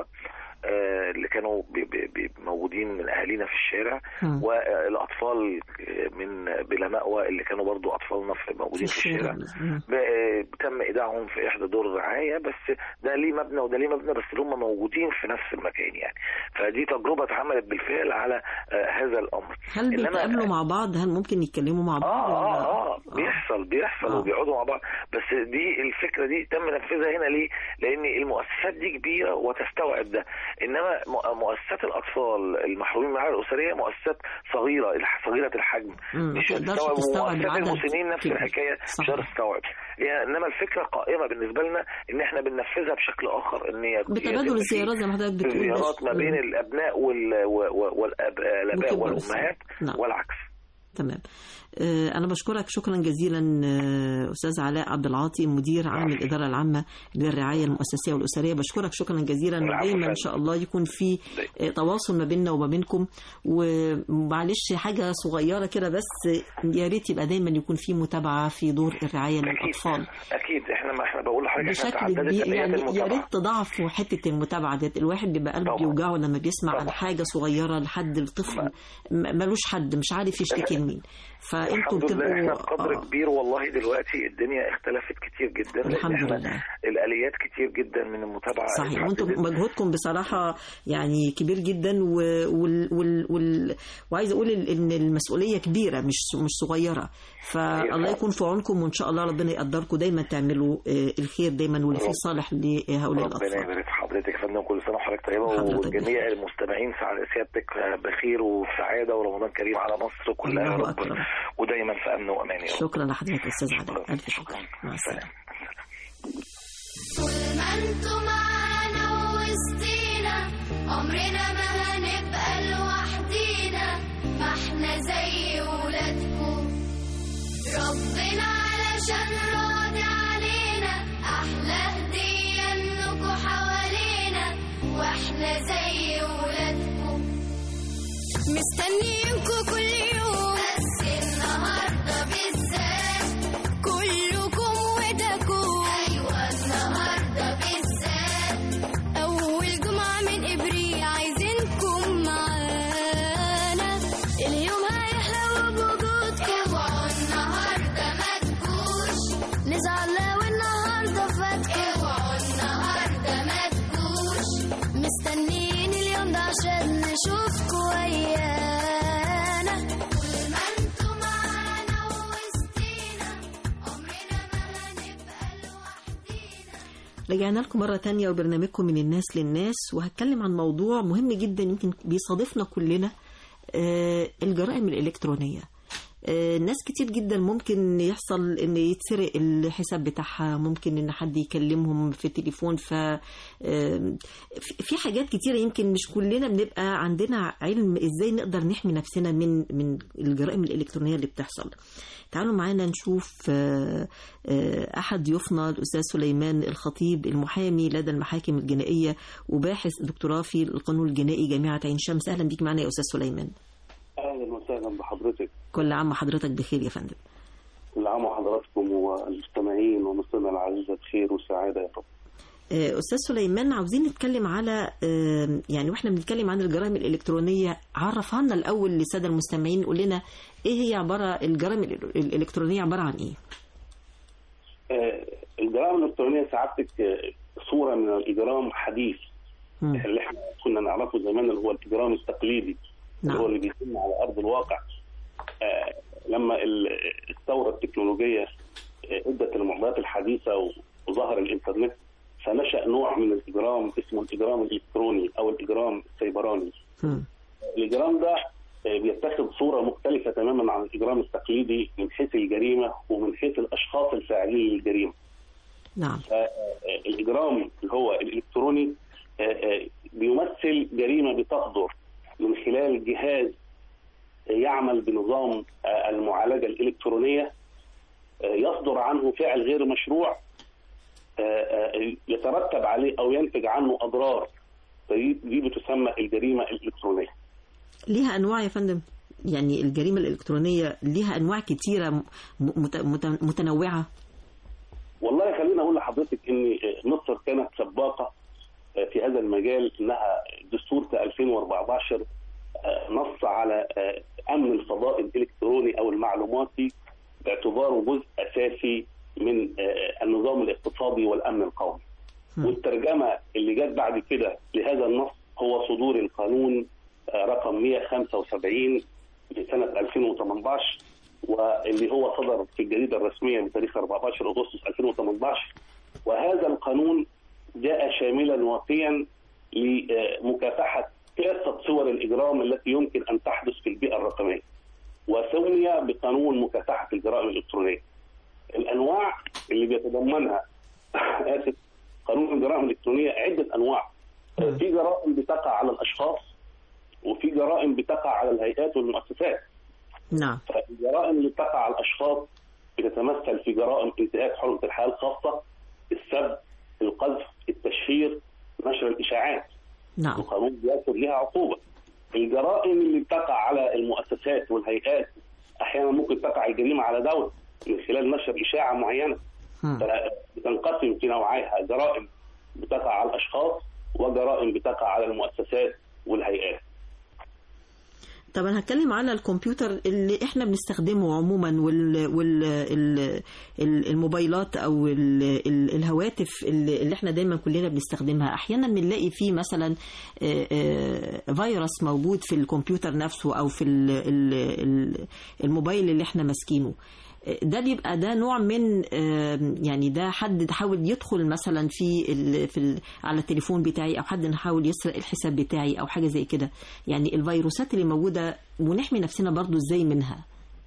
J: آه، اللي كانوا بي- بي- بي- موجودين من اهالينا في الشارع
B: مم.
J: والاطفال من بلا مأوى اللي كانوا برضو اطفالنا في موجودين في الشارع
B: مم.
J: ب- تم ايداعهم في احدى دور الرعايه بس ده ليه مبنى وده ليه مبنى بس اللي هم موجودين في نفس المكان يعني فدي تجربه اتعملت بالفعل على آه، هذا الامر
B: هل
J: إنما-
B: بيتقابلوا مع بعض؟ هل ممكن يتكلموا مع بعض؟
J: اه
B: ولا-
J: اه اه بيحصل بيحصل
B: آه.
J: وبيقعدوا مع بعض بس دي الفكره دي تم تنفيذها هنا ليه؟ لان المؤسسات دي كبيره وتستوعب ده انما م- مؤسسات الاطفال المحرومين من الرعايه الاسريه مؤسسات صغيره الح- صغيره الحجم
B: مم، ما
J: مش
B: تقدرش
J: هتستوعب
B: تستوعب
J: ومؤسسات
B: العدد
J: المسنين نفس
B: كبير.
J: الحكايه مش
B: صحيح.
J: هتقدر تستوعب يعني انما الفكره قائمه بالنسبه لنا ان احنا بننفذها بشكل اخر ان هي
B: بتبادل
J: يتم في-
B: الزيارات زي ما حضرتك
J: في
B: بتقول
J: زيارات
B: بس-
J: ما بين الابناء وال- و- و- والاباء
B: وكبار
J: والامهات
B: السن. نعم.
J: والعكس
B: تمام آه، أنا بشكرك شكرا جزيلا آه، أستاذ علاء عبد العاطي مدير عام الإدارة العامة للرعاية المؤسسية والأسرية بشكرك شكرا جزيلا
J: العفو
B: ودايما
J: فندم.
B: إن شاء الله يكون في آه، تواصل ما بيننا وما بينكم ومعلش حاجة صغيرة كده بس يا ريت يبقى دايما يكون في متابعة في دور الرعاية للأطفال
J: اكيد احنا ما احنا بقول لحضرتك احنا
B: بشكل
J: تعددت
B: كبير
J: آليات
B: يعني يا
J: المتابعة.
B: ريت تضاعفوا حته المتابعه ديت الواحد بيبقى قلبه
J: طبعا.
B: بيوجعه لما بيسمع عن
J: طبعا.
B: حاجه صغيره لحد الطفل م- ملوش حد مش عارف يشتكي لمين فانتوا
J: الحمد لله احنا
B: بتبقوا
J: بقدر
B: آه.
J: كبير والله دلوقتي الدنيا اختلفت كتير جدا لأن
B: الحمد
J: احنا
B: لله.
J: الاليات كتير جدا من المتابعه
B: صحيح وانتم
J: اتحددت.
B: مجهودكم بصراحه يعني كبير جدا و... وال... وال... وال... وعايزه اقول ال- ان المسؤوليه كبيره مش مش صغيره فالله يكون في عونكم وان شاء الله ربنا يقدركم دايما تعملوا آه، الخير دايما واللي فيه صالح لهؤلاء
J: ربنا
B: الاطفال
J: يبارك في بحضرتك يا فندم كل سنه وحضرتك طيبه وجميع المستمعين سع- سيادتك بخير وسعاده ورمضان كريم على مصر كلها يا
B: الله
J: رب
B: أكبر.
J: ودايما في امن وامان يا رب
B: شكرا لحضرتك يا استاذ عادل الف شكر مع السلامه
K: طول ما انتوا معانا ووسطينا عمرنا ما هنبقى لوحدينا ما احنا زي ولادكم ربنا علشان راضي علينا احلى هدية انكوا حوالينا واحنا زي ولادكم مستنيينكوا كل يوم بس النهارده بالذات كلكم ودكم ايوه النهارده بالذات اول جمعه من ابريل عايزينكم معانا اليوم هيحلى بوجودكم اوعوا النهارده ما تجوش نزعل لو النهارده فاتكم اوعوا النهارده ما تجوش مستنيين اليوم ده عشان نشوفكم ويانا طول ما انتوا معانا ووسطينا عمرنا ما هنبقى لوحدينا
B: رجعنا لكم مرة تانية وبرنامجكم من الناس للناس وهتكلم عن موضوع مهم جدا يمكن بيصادفنا كلنا آه، الجرائم الإلكترونية آه، ناس كتير جدا ممكن يحصل ان يتسرق الحساب بتاعها ممكن ان حد يكلمهم في التليفون ف آه، في- في حاجات كتيرة يمكن مش كلنا بنبقى عندنا علم ازاي نقدر نحمي نفسنا من من الجرائم الإلكترونية اللي بتحصل تعالوا معانا نشوف آه، آه، أحد ضيوفنا الأستاذ سليمان الخطيب المحامي لدى المحاكم الجنائية وباحث دكتوراه في القانون الجنائي جامعة عين شمس أهلا بيك معنا يا أستاذ سليمان
L: اهلا وسهلا بحضرتك
B: كل عام وحضرتك بخير يا فندم
L: كل عام وحضراتكم والمستمعين ومستمع العزيزه بخير وسعاده يا رب
B: آه، أستاذ سليمان عاوزين نتكلم على آه، يعني وإحنا بنتكلم عن الجرائم الإلكترونية عرفها لنا الأول للسادة المستمعين قول لنا إيه هي عبارة الجرائم الإل- الإلكترونية عبارة عن إيه؟
L: آه، الجرائم الالكترونيه سعادتك آه، صوره من الاجرام حديث اللي احنا كنا نعرفه زمان اللي هو الاجرام التقليدي اللي هو اللي بيتم على ارض الواقع آه، لما ال- الثوره التكنولوجيه آه، ادت المعطيات الحديثه و- وظهر الانترنت فنشا نوع من الاجرام اسمه الاجرام الالكتروني او الاجرام السيبراني الاجرام ده آه، بيتخذ صوره مختلفه تماما عن الاجرام التقليدي من حيث الجريمه ومن حيث الاشخاص الفاعلين للجريمه.
B: نعم.
L: الاجرام اللي هو الالكتروني آه، آه، بيمثل جريمه بتصدر من خلال جهاز آه، يعمل بنظام آه، المعالجه الالكترونيه آه، يصدر عنه فعل غير مشروع آه، آه، يترتب عليه او ينتج عنه اضرار فدي دي بتسمى الجريمه الالكترونيه.
B: ليها أنواع يا فندم؟ يعني الجريمة الإلكترونية ليها أنواع كتيرة م- مت- مت- متنوعة
L: والله خليني اقول لحضرتك ان مصر كانت سباقه في هذا المجال انها دستور في 2014 نص على امن الفضاء الالكتروني او المعلوماتي باعتباره جزء اساسي من النظام الاقتصادي والامن القومي. والترجمه اللي جت بعد كده لهذا النص هو صدور القانون رقم 175 لسنه 2018 واللي هو صدر في الجريده الرسميه بتاريخ 14 اغسطس 2018 وهذا القانون جاء شاملا وافيا لمكافحه كافه صور الاجرام التي يمكن ان تحدث في البيئه الرقميه وسمي بقانون مكافحه الجرائم الالكترونيه. الانواع اللي بيتضمنها اسف قانون الجرائم الالكترونيه عده انواع في جرائم بتقع على الاشخاص وفي جرائم بتقع على الهيئات والمؤسسات
B: نعم
L: الجرائم اللي بتقع على الاشخاص بتتمثل في جرائم انتهاك حرمه الحياه الخاصه السب القذف التشهير نشر الاشاعات
B: نعم
L: القانون بيذكر لها عقوبه الجرائم اللي بتقع على المؤسسات والهيئات احيانا ممكن تقع الجريمه على دوله من خلال نشر اشاعه معينه بتنقسم في نوعيها جرائم بتقع على الاشخاص وجرائم بتقع على المؤسسات والهيئات
B: طب انا هتكلم على الكمبيوتر اللي احنا بنستخدمه عموما وال وال ال- ال- الموبايلات او ال ال الهواتف اللي اللي احنا دايما كلنا بنستخدمها احيانا بنلاقي فيه مثلا آه، آه، فيروس موجود في الكمبيوتر نفسه او في ال- ال- ال- الموبايل اللي احنا ماسكينه ده بيبقى ده نوع من آم، يعني ده حد حاول يدخل مثلا في ال في ال على التليفون بتاعي او حد حاول يسرق الحساب بتاعي او حاجه زي كده يعني الفيروسات اللي موجوده ونحمي نفسنا برضو ازاي منها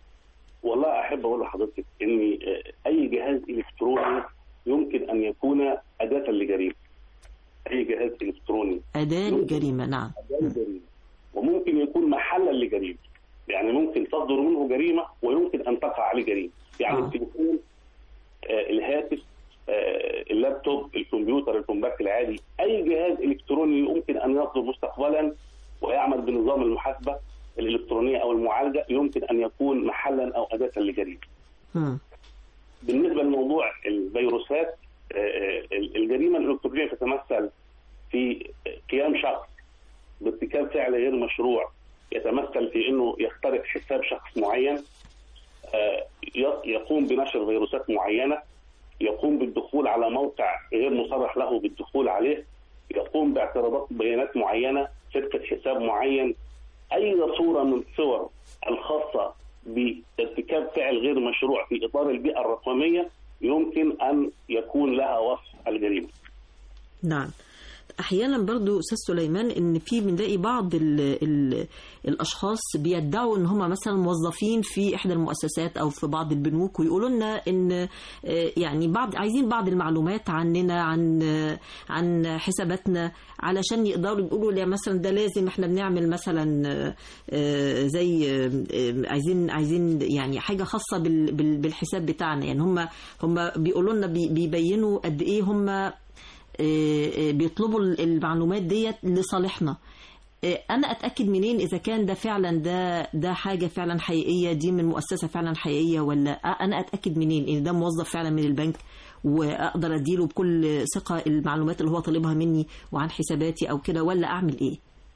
L: والله احب اقول لحضرتك ان آه، اي جهاز الكتروني يمكن ان يكون اداه لجريمه اي جهاز الكتروني
B: اداه للجريمه نعم
L: أداة لجريمة. وممكن يكون محلا لجريمه يعني ممكن تصدر منه جريمه ويمكن ان تقع عليه جريمه يعني
B: آه.
L: التليفون آه، الهاتف آه، اللابتوب الكمبيوتر الكومباكت العادي اي جهاز الكتروني يمكن ان يصدر مستقبلا ويعمل بنظام المحاسبه الالكترونيه او المعالجه يمكن ان يكون محلا او اداه لجريمه
B: مم.
L: بالنسبه لموضوع الفيروسات آه، آه، الجريمه الالكترونيه تتمثل في قيام شخص بارتكاب فعل غير مشروع يتمثل في انه يخترق حساب شخص معين آه، ي- يقوم بنشر فيروسات معينه يقوم بالدخول على موقع غير مصرح له بالدخول عليه يقوم باعتراضات بيانات معينه سرقه حساب معين اي صوره من صور الخاصه بارتكاب فعل غير مشروع في اطار البيئه الرقميه يمكن ان يكون لها وصف الجريمه.
B: نعم احيانا برضو استاذ سليمان ان في بنلاقي بعض ال ال الاشخاص بيدعوا ان هم مثلا موظفين في احدى المؤسسات او في بعض البنوك ويقولوا لنا ان آه، يعني بعض عايزين بعض المعلومات عننا عن آه، عن حساباتنا علشان يقدروا يقولوا لا مثلا ده لازم احنا بنعمل مثلا آه، آه، زي آه، آه، عايزين عايزين يعني حاجه خاصه بال- بال- بالحساب بتاعنا يعني هم هم بيقولوا لنا بي- بيبينوا قد ايه هم آه، آه، بيطلبوا المعلومات ديت لصالحنا آه، انا اتاكد منين اذا كان ده فعلا ده ده حاجه فعلا حقيقيه دي من مؤسسه فعلا حقيقيه ولا آه، انا اتاكد منين ان ده موظف فعلا من البنك واقدر اديله بكل ثقه المعلومات اللي هو طالبها مني وعن حساباتي او كده ولا اعمل ايه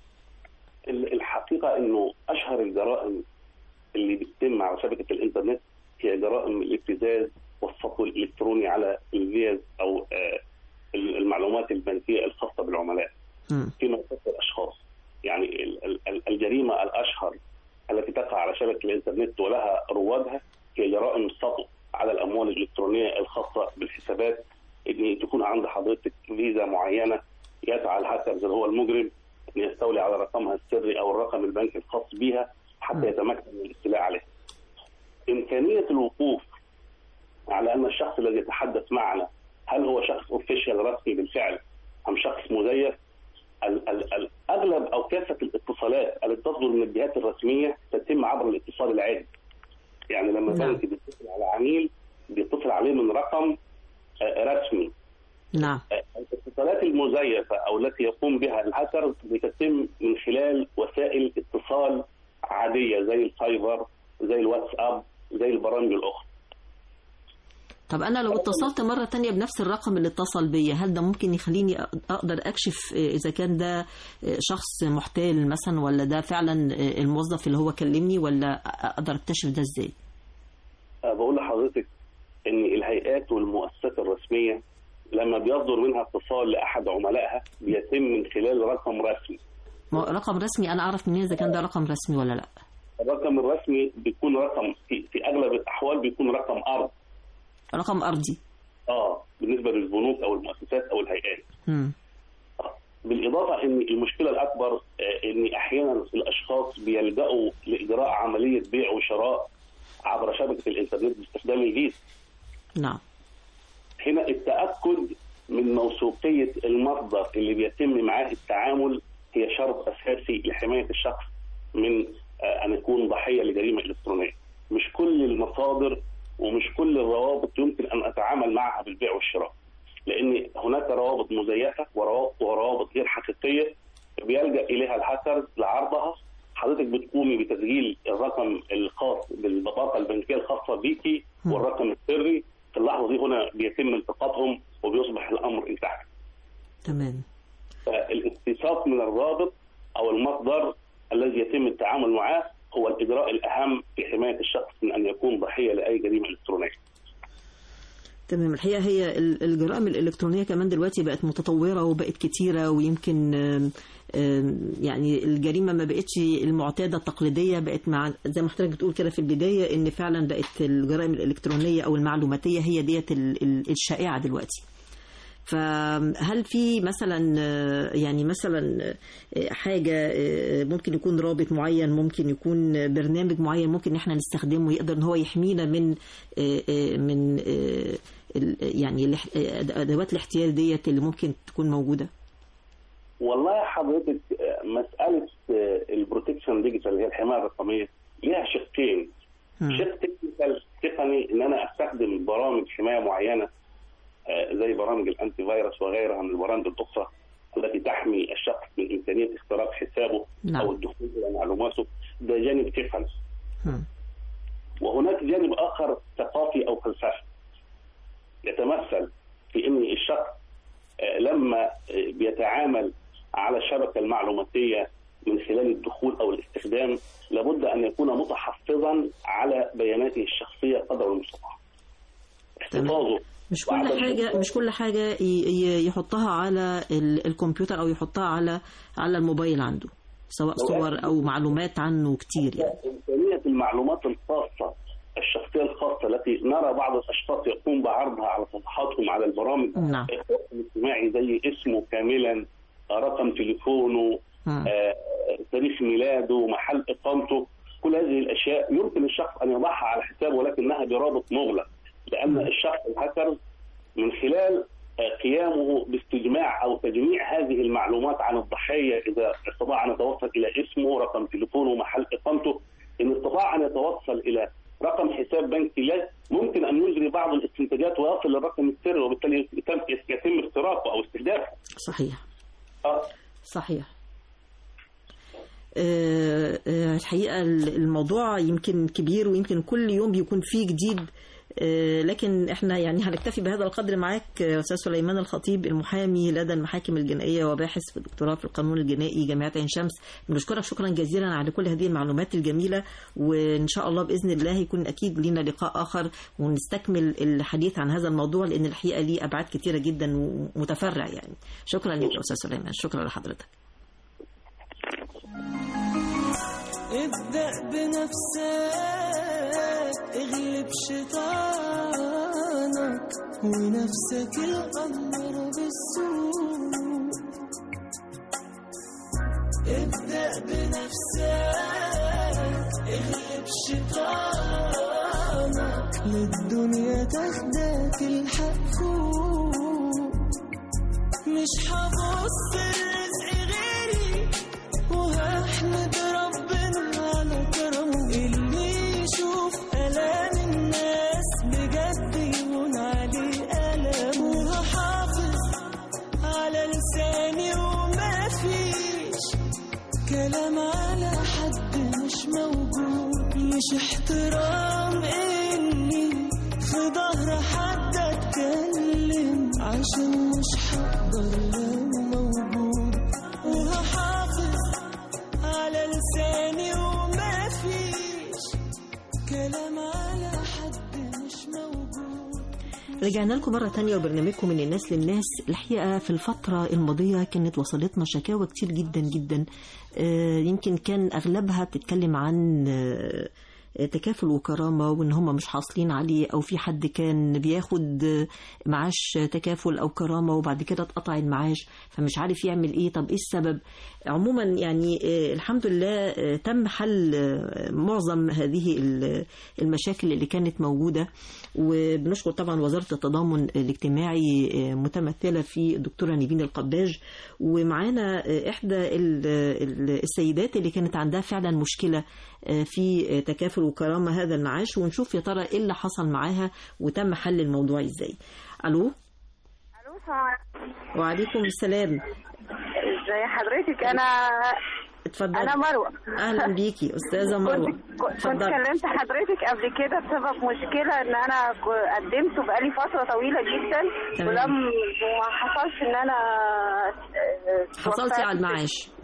L: ال- الحقيقه انه اشهر الجرائم اللي بتتم على شبكه الانترنت هي جرائم الابتزاز والسطو الالكتروني على الفيز او آه، المعلومات البنكيه الخاصه بالعملاء
B: مم.
L: فيما يخص الاشخاص يعني ال- ال- ال- الجريمه الاشهر التي تقع على شبكه الانترنت ولها روادها هي جرائم السطو على الاموال الالكترونيه الخاصه بالحسابات ان تكون عند حضرتك فيزا معينه يسعى الهاكرز اللي هو المجرم ان يستولي على رقمها السري او الرقم البنكي الخاص بها حتى يتمكن من الاستيلاء عليها. امكانيه الوقوف على ان الشخص الذي يتحدث معنا هل هو شخص اوفيشال رسمي بالفعل ام شخص مزيف ال- ال- ال- اغلب او كافه الاتصالات التي تصدر من الجهات الرسميه تتم عبر الاتصال العادي. يعني لما
B: نعم.
L: بنك بيتصل على عميل بيتصل عليه من رقم آه، رسمي.
B: نعم
L: آه، الاتصالات المزيفه او التي يقوم بها الهاكر بتتم من خلال وسائل اتصال عاديه زي الفايبر زي الواتساب زي البرامج الاخرى.
B: طب انا لو اتصلت مره تانية بنفس الرقم اللي اتصل بيا هل ده ممكن يخليني أ- اقدر اكشف اذا كان ده شخص محتال مثلا ولا ده فعلا الموظف اللي هو كلمني ولا اقدر اكتشف ده ازاي
L: أه بقول لحضرتك ان الهيئات والمؤسسات الرسميه لما بيصدر منها اتصال لاحد عملائها بيتم من خلال رقم رسمي
B: ما هو رقم رسمي انا اعرف منين اذا كان ده رقم رسمي ولا لا
L: الرقم الرسمي بيكون رقم في, في اغلب الاحوال بيكون رقم ارض
B: رقم ارضي
L: اه بالنسبه للبنوك او المؤسسات او الهيئات
B: مم.
L: بالاضافه ان المشكله الاكبر آه، ان احيانا الاشخاص بيلجأوا لاجراء عمليه بيع وشراء عبر شبكه الانترنت باستخدام الفيزا
B: نعم
L: هنا التاكد من موثوقيه المصدر اللي بيتم معاه التعامل هي شرط اساسي لحمايه الشخص من آه، ان يكون ضحيه لجريمه الكترونيه. مش كل المصادر ومش كل الروابط يمكن ان اتعامل معها بالبيع والشراء. لان هناك روابط مزيفه وروابط وروابط غير حقيقيه بيلجا اليها الهاكرز لعرضها حضرتك بتقومي بتسجيل الرقم الخاص بالبطاقه البنكيه الخاصه بيكي والرقم السري في اللحظه دي هنا بيتم التقاطهم وبيصبح الامر انتهى.
B: تمام
L: فالاستيثاق من الرابط او المصدر الذي يتم التعامل معه هو الاجراء الاهم في حمايه الشخص من ان يكون ضحيه لاي جريمه الكترونيه.
B: تمام الحقيقه هي ال- الجرائم الالكترونيه كمان دلوقتي بقت متطوره وبقت كتيره ويمكن آم، آم، يعني الجريمه ما بقتش المعتاده التقليديه بقت مع زي ما حضرتك بتقول كده في البدايه ان فعلا بقت الجرائم الالكترونيه او المعلوماتيه هي ديت ال- ال- الشائعه دلوقتي فهل في مثلا آه، يعني مثلا آه، حاجه آه، ممكن يكون رابط معين ممكن يكون برنامج معين ممكن ان احنا نستخدمه يقدر ان هو يحمينا من آه، آه، من آه، ال- يعني الاح- آه، ادوات الاحتيال ديت اللي ممكن تكون موجوده
L: والله يا حضرتك آه، مساله آه، البروتكشن ديجيتال اللي هي الحمايه الرقميه ليها شقين شق تكنيكال تقني ان انا استخدم برامج حمايه معينه آه، زي برامج الانتي فيروس وغيرها من البرامج الاخرى التي تحمي الشخص من امكانيه اختراق حسابه
B: نعم.
L: او الدخول الى معلوماته ده جانب تقني وهناك جانب اخر ثقافي او فلسفي يتمثل في ان الشخص آه، لما آه، بيتعامل على الشبكه المعلوماتيه من خلال الدخول او الاستخدام لابد ان يكون متحفظا على بياناته الشخصيه قدر المستطاع. احتفاظه
B: مش كل
L: وعدم
B: حاجه مش كل حاجه ي- ي- يحطها على ال- الكمبيوتر او يحطها على على الموبايل عنده سواء صور او معلومات عنه كتير يعني
L: إمكانية المعلومات الخاصة الشخصية الخاصة التي نرى بعض الأشخاص يقوم بعرضها على صفحاتهم على البرامج
B: نعم.
L: التواصل الاجتماعي زي اسمه كاملا رقم تليفونه آه، تاريخ ميلاده محل إقامته كل هذه الأشياء يمكن الشخص أن يضعها على حسابه ولكنها برابط مغلق لأن الشخص الهكر من خلال آه، قيامه باستجماع او تجميع هذه المعلومات عن الضحيه اذا استطاع ان يتوصل الى اسمه رقم تليفونه محل اقامته ان استطاع ان يتوصل الى رقم حساب بنكي له ممكن ان يجري بعض الاستنتاجات ويصل للرقم السري وبالتالي يتم يتم اختراقه او استهدافه
B: صحيح
L: آه.
B: صحيح آه، آه، الحقيقة الموضوع يمكن كبير ويمكن كل يوم بيكون فيه جديد آه، لكن احنا يعني هنكتفي بهذا القدر معاك آه، استاذ سليمان الخطيب المحامي لدى المحاكم الجنائيه وباحث في الدكتوراه في القانون الجنائي جامعه عين شمس بنشكرك شكرا جزيلا على كل هذه المعلومات الجميله وان شاء الله باذن الله يكون اكيد لنا لقاء اخر ونستكمل الحديث عن هذا الموضوع لان الحقيقه ليه ابعاد كثيره جدا ومتفرع يعني شكرا لك يا استاذ سليمان شكرا لحضرتك
C: ابدأ بنفسك اغلب شيطانك ونفسك الأمر بالسوء ابدأ بنفسك اغلب شيطانك للدنيا تاخدك الحق فوق مش هبص الرزق غيري وهحمد ربنا على كرمه اللي يشوف آلام الناس بجد يهون عليه ألم وهحافظ على لساني وما فيش كلام على حد مش موجود مش احترام اني في ظهر حد اتكلم عشان مش هقدر لو موجود وهحافظ على لساني وما فيش كلام على حد مش موجود
B: رجعنا لكم مرة تانية وبرنامجكم من الناس للناس الحقيقة في الفترة الماضية كانت وصلتنا شكاوى كتير جدا جدا آه، يمكن كان أغلبها بتتكلم عن آه، تكافل وكرامة وإن هم مش حاصلين عليه أو في حد كان بياخد آه، معاش تكافل أو كرامة وبعد كده اتقطع المعاش فمش عارف يعمل إيه طب إيه السبب عموما يعني آه، الحمد لله آه، تم حل آه، معظم هذه ال- المشاكل اللي كانت موجودة وبنشكر طبعا وزارة التضامن الاجتماعي آه، متمثلة في الدكتورة نيفين القباج ومعانا آه، إحدى ال- ال- السيدات اللي كانت عندها فعلا مشكلة آه، في آه، تكافل وكرامة هذا المعاش ونشوف يا ترى إيه اللي حصل معاها وتم حل الموضوع إزاي ألو
M: الو السلام عليكم.
B: وعليكم السلام
M: ازي حضرتك انا
B: اتفضلي
M: انا مروه
B: أهلا بيكي أستاذة مروة
M: كنت كنت
B: اتفضلي
M: كلمت حضرتك قبل كده بسبب مشكله ان انا ك- قدمته بقالي فتره طويله جدا
B: تمام.
M: ولم ما حصلش ان انا آه،
B: حصلتي
M: توفقت
B: على المعاش مم.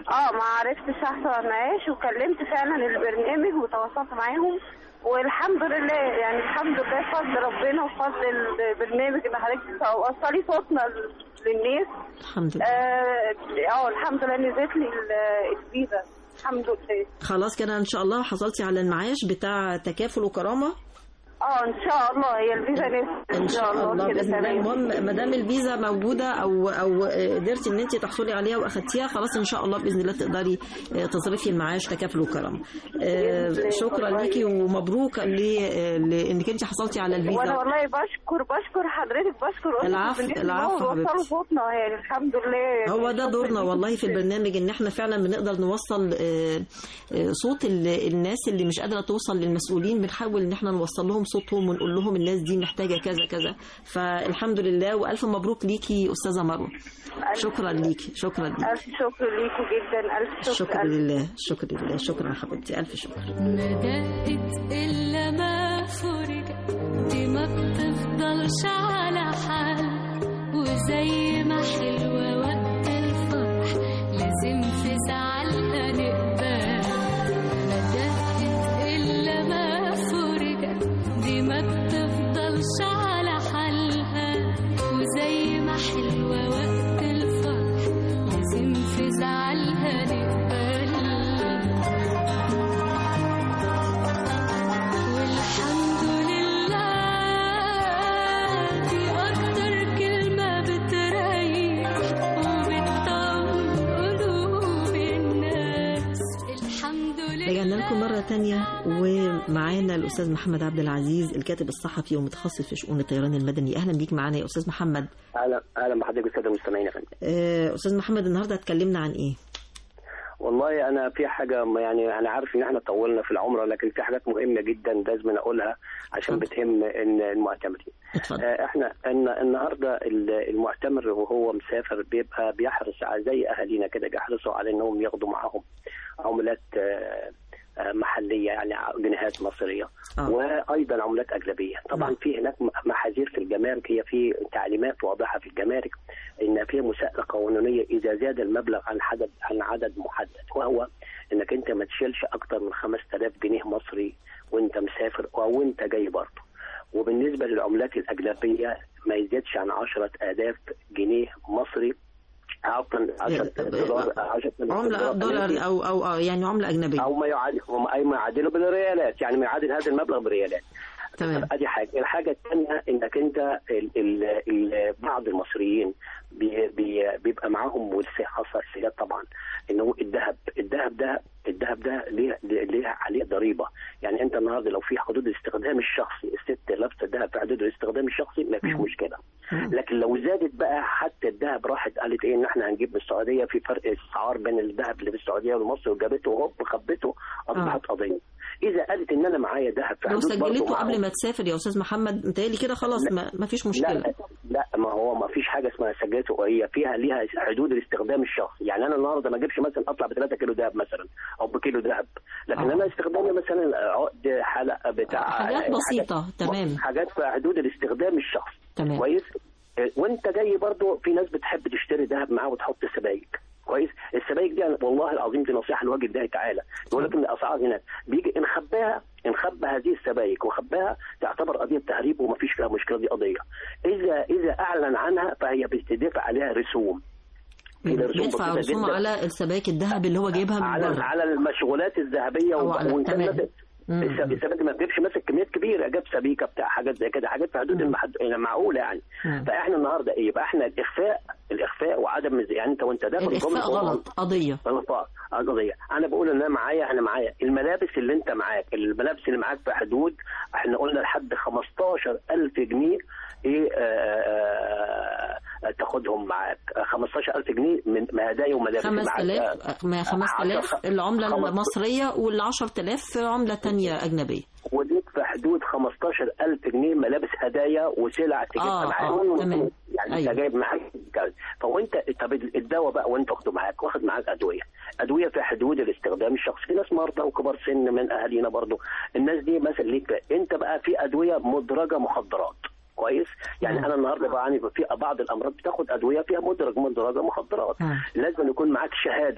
M: اه ما عرفتش احصل معاش وكلمت فعلا البرنامج وتواصلت معاهم والحمد لله يعني الحمد لله بفضل ربنا وفضل البرنامج ان حضرتك توصلي صوتنا للناس
B: الحمد لله
M: اه آه، الحمد لله نزلت لي ال- الفيزا الحمد لله
B: خلاص كده ان شاء الله حصلتي على المعاش بتاع تكافل وكرامه
M: اه ان شاء الله هي الفيزا نزلت
B: ان شاء الله
M: كده
B: باذن الله
M: تمام.
B: المهم ما دام الفيزا موجوده او او قدرتي ان انت تحصلي عليها واخدتيها خلاص ان شاء الله باذن الله تقدري آه، تصرفي المعاش تكافل وكرامه آه، شكرا ليكي ومبروك ل- لانك انت حصلتي على
M: وانا
B: الفيزا
M: والله بشكر بشكر حضرتك بشكر أسرة
B: العفو،
M: البنات
B: العفو
M: إن هو
B: حبيبتي.
M: وصلوا صوتنا يعني الحمد لله
B: هو ده
M: شكراً
B: دورنا
M: ليكم
B: والله في
M: جداً.
B: البرنامج ان احنا فعلا بنقدر نوصل آه، آه، صوت ال- الناس اللي مش قادره توصل للمسؤولين بنحاول ان احنا نوصل لهم صوتهم ونقول لهم الناس دي محتاجه كذا كذا فالحمد لله والف مبروك ليكي استاذه مروه شكرا ليكي شكرا ليكي
M: ألف شكر ليكم جدا ألف شكر
B: شكرا
M: ألف
B: لله شكرا لله شكرا يا حبيبتي الف شكر
K: ما دقت إلا ما فرجت دي ما بتفضلش على حال وزي ما حلوة وقت الفرح لازم في زعلها نقبل ما دقت إلا ما فرجت دي ما بتفضلش على حالها وزي ما حلوة وقت الفرح لازم في زعلها نقبل والحمد لله دي أكتر كلمة بتريح وبتطمن قلوب الناس الحمد لله
B: رجعنا لكم مرة تانية ومعانا الأستاذ محمد عبد العزيز الكاتب الصحفي ومتخصص في شؤون الطيران المدني أهلا بيك معانا يا أستاذ محمد
N: اهلا اهلا بحضرتك الساده المستمعين يا فندم
B: آه، أستاذ محمد النهاردة اتكلمنا عن إيه؟
N: والله انا في حاجه ما يعني انا عارف ان احنا طولنا في العمره لكن في حاجات مهمه جدا لازم اقولها عشان بتهم إن المعتمرين آه، احنا إن النهارده ال- المعتمر وهو مسافر بيبقى بيحرص على زي اهالينا كده بيحرصوا على انهم ياخدوا معاهم عملات آه، آه، محليه يعني جنيهات مصريه وايضا عملات اجنبيه طبعا في هناك محاذير في الجمارك هي في تعليمات واضحه في الجمارك ان في مساءله قانونيه اذا زاد المبلغ عن عدد عن عدد محدد وهو انك انت ما تشيلش اكتر من 5000 جنيه مصري وانت مسافر او انت جاي برضه وبالنسبه للعملات الاجنبيه ما يزيدش عن 10000 جنيه مصري عفوا 10 دولار 10
B: عملة دولار أو أو أو يعني عملة أجنبية
N: او ما يعادل اي ما يعادله بالريالات يعني ما يعادل هذا المبلغ بريالات
B: تمام
N: ادي حاجه الحاجه الثانيه انك انت ال ال ال بعض المصريين بي بي بيبقى معاهم ورثه خاصه السياد طبعا انه الذهب الذهب ده الذهب ده ليه ليه عليه ضريبه يعني انت النهارده لو في حدود الاستخدام الشخصي الست لابسه الذهب في حدود الاستخدام الشخصي ما فيش مشكله لكن لو زادت بقى حتى الذهب راحت قالت ايه ان احنا هنجيب من السعوديه في فرق اسعار بين الذهب اللي في السعوديه ومصر وجابته هوب خبته اصبحت قضيه اذا قالت ان انا معايا ذهب في
B: لو
N: حدود برضه
B: سجلته
N: معاهم-
B: قبل ما تسافر يا أستاذ محمد متهيألي كده خلاص ما, ما فيش مشكلة
N: لا لا ما هو ما فيش حاجه اسمها سجلته هي فيها ليها حدود الاستخدام الشخصي يعني انا النهارده ما اجيبش مثلا اطلع ب 3 كيلو ذهب مثلا او بكيلو ذهب لكن
B: آه.
N: انا استخدامي مثلا عقد حلقه بتاع
B: حاجات بسيطة تمام
N: حاجات في حدود الاستخدام الشخصي
B: تمام.
N: كويس آه، وانت جاي برضو في ناس بتحب تشتري ذهب معاه وتحط سبائك كويس السبائك دي أنا- والله العظيم دي نصيحه لوجه الله تعالى يقول لك ان الاسعار هناك بيجي ان خباها ان خبى هذه السبائك وخباها تعتبر قضيه تهريب وما فيش فيها مشكله دي قضيه اذا اذا اعلن عنها فهي بتدفع عليها رسوم في رسوم
B: بيدفع
N: بسيطة
B: رسوم
N: جداً.
B: على السبائك الذهب اللي هو جايبها من
N: على
B: بره
N: على المشغولات الذهبيه
B: أو على-
N: وإن كان
B: تمام.
N: مثلا
B: مم.
N: الس- السبائك ما بتجيبش مثلا كميات كبيره جاب سبيكه بتاع حاجات زي كده حاجات في حدود المحد... المعقوله يعني
B: مم.
N: فاحنا النهارده ايه يبقى احنا الاخفاء الاخفاء وعدم الز- يعني انت وانت داخل
B: الإخفاء
N: جملة
B: غلط قضية
N: غلط قضيه انا بقول ان انا معايا انا معايا الملابس اللي انت معاك الملابس اللي معاك في حدود احنا قلنا لحد 15000 جنيه ايه آه آه تاخدهم معاك آه، 15000 جنيه من هدايا وملابس معاك.
B: 5000 ما 5000
N: عشرة-
B: العملة
N: خمس-
B: المصرية وال 10000 عملة تانية أجنبية
N: وليك في حدود 15000 جنيه ملابس هدايا وسلع تجيبها
B: آه،
N: معاك
B: آه، تمام.
N: يعني
B: أيوة.
N: انت جايب معاك كذا. فوانت طب الدواء بقى وانت واخده معاك واخد معاك ادويه ادويه في حدود الاستخدام الشخصي في ناس مرضى وكبار سن من اهالينا برضو الناس دي مثلا ليك بقى. انت بقى في ادويه مدرجه مخدرات كويس يعني انا النهارده بعاني في بعض الامراض بتاخد ادويه فيها مدرج مدرجه مخدرات لازم يكون معاك شهاده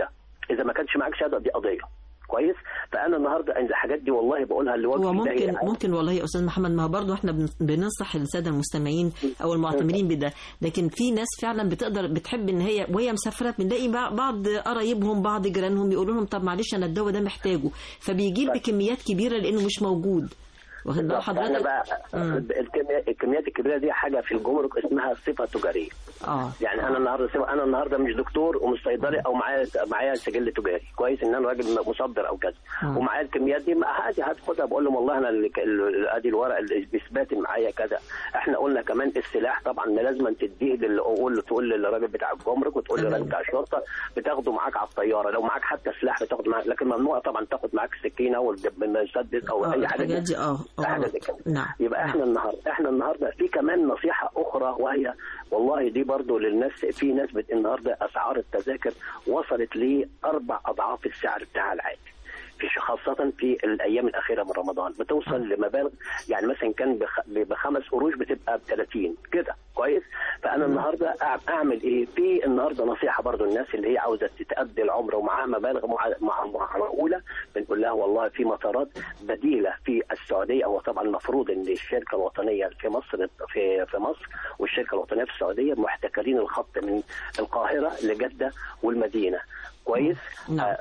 N: اذا ما كانش معاك شهاده دي قضيه كويس فانا النهارده عند الحاجات دي والله بقولها لوجه
B: هو
N: الله
B: ممكن
N: يعني.
B: ممكن والله يا استاذ محمد ما هو برضه احنا بن- بننصح الساده المستمعين او المعتمرين بده لكن في ناس فعلا بتقدر بتحب ان هي وهي مسافره بنلاقي بع- بعض قرايبهم بعض جيرانهم يقولوا لهم طب معلش انا الدواء ده محتاجه فبيجيب بكميات كبيره لانه مش موجود واخد بال
N: بالظبط. احنا
B: حضرتك
N: بقى الكميات الكميات الكبيره دي حاجه في الجمرك اسمها صفه تجاريه
B: اه
N: يعني انا النهارده سيب- انا النهارده مش دكتور ومش صيدلي او معايا معايا سجل تجاري كويس ان انا راجل مصدر او كذا
B: آه.
N: ومعايا الكميات دي ما عادي هاخدها بقول لهم والله انا اللي ك- ال- ادي الورق اللي اثبات معايا كذا احنا قلنا كمان السلاح طبعا ما لازم تديه للي قول تقول للراجل بتاع الجمرك وتقول للراجل بتاع الشرطه بتاخده معاك على الطياره لو معاك حتى سلاح بتاخده معاك لكن ممنوع طبعا تاخد معاك السكينه والمسدس او
B: آه،
N: اي حاجه
B: الحاجات دي اه آه،
N: حاجه
B: غلط.
N: زي كده
B: نعم
N: يبقى احنا النهارده احنا النهارده في كمان نصيحه اخرى وهي والله دي برضو للناس في ناس بت النهارده اسعار التذاكر وصلت لاربع اضعاف السعر بتاعها العادي في خاصة في الأيام الأخيرة من رمضان بتوصل لمبالغ يعني مثلا كان بخ... بخمس قروش بتبقى ب 30 كده كويس فأنا النهاردة أع- أعمل إيه في النهاردة نصيحة برضو الناس اللي هي عاوزة تتأدي العمرة ومعاها مبالغ مع... مع... معقولة بنقول لها والله في مطارات بديلة في السعودية هو طبعا المفروض إن الشركة الوطنية في مصر في في مصر والشركة الوطنية في السعودية محتكرين الخط من القاهرة لجدة والمدينة كويس
B: نعم.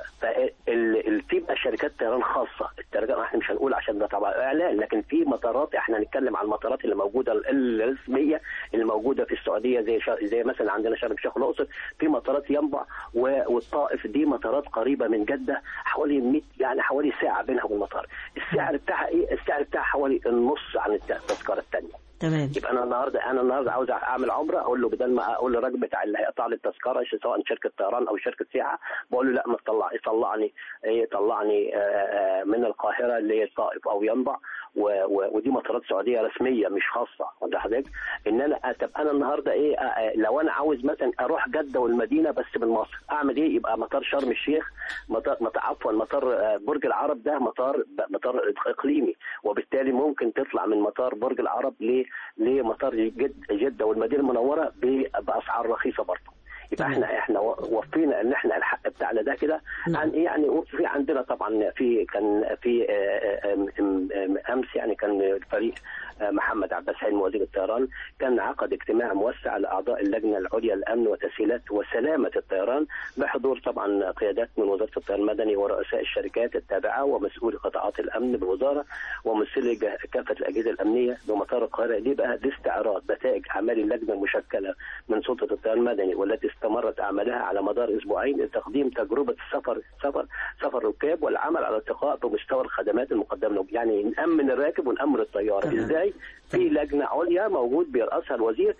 N: في بقى شركات طيران خاصه الترجمه احنا مش هنقول عشان ده طبعا اعلان لكن في مطارات احنا هنتكلم عن المطارات اللي موجوده الرسميه اللي موجوده في السعوديه زي شا... زي مثلا عندنا شرم الشيخ والاقصر في مطارات ينبع و... والطائف دي مطارات قريبه من جده حوالي 100 يعني حوالي ساعه بينها وبين المطار السعر بتاعها ايه السعر بتاعها حوالي النص عن الت- التذكره الثانيه
B: تمام
N: يبقى انا النهارده انا النهارده عاوز اعمل عمره اقول له بدل ما اقول للراجل بتاع اللي هيقطع لي التذكره سواء شركه طيران او شركه سياحه بقول له لا ما تطلع يطلعني ايه طلعني آه، آه، من القاهره اللي هي الطائف او ينبع و- و- ودي مطارات سعوديه رسميه مش خاصه واخد حضرتك ان انا طب انا النهارده ايه آه، آه، لو انا عاوز مثلا اروح جده والمدينه بس من مصر اعمل ايه يبقى مطار شرم الشيخ مطار مط- عفوا مطار آه، برج العرب ده مطار مطار اقليمي وبالتالي ممكن تطلع من مطار برج العرب ل- لمطار جد جده والمدينه المنوره ب- باسعار رخيصه برضه يبقى احنا احنا وفينا ان احنا الحق بتاعنا ده كده عن ايه يعني في عندنا طبعا في كان في آه، آه، آم- آم- امس يعني كان الفريق آه، محمد عباس حلمي وزير الطيران كان عقد اجتماع موسع لاعضاء اللجنه العليا للامن وتسهيلات وسلامه الطيران بحضور طبعا قيادات من وزاره الطيران المدني ورؤساء الشركات التابعه ومسؤولي قطاعات الامن بالوزاره وممثلي جا- كافه الاجهزه الامنيه بمطار القاهره دي بقى لاستعراض نتائج اعمال اللجنه المشكله من سلطه الطيران المدني والتي استمرت اعمالها على مدار اسبوعين لتقديم تجربه السفر سفر سفر الركاب والعمل على ارتقاء بمستوى الخدمات المقدمه لهم يعني نامن الراكب ونامن الطياره ازاي في لجنه عليا موجود بيرأسها الوزير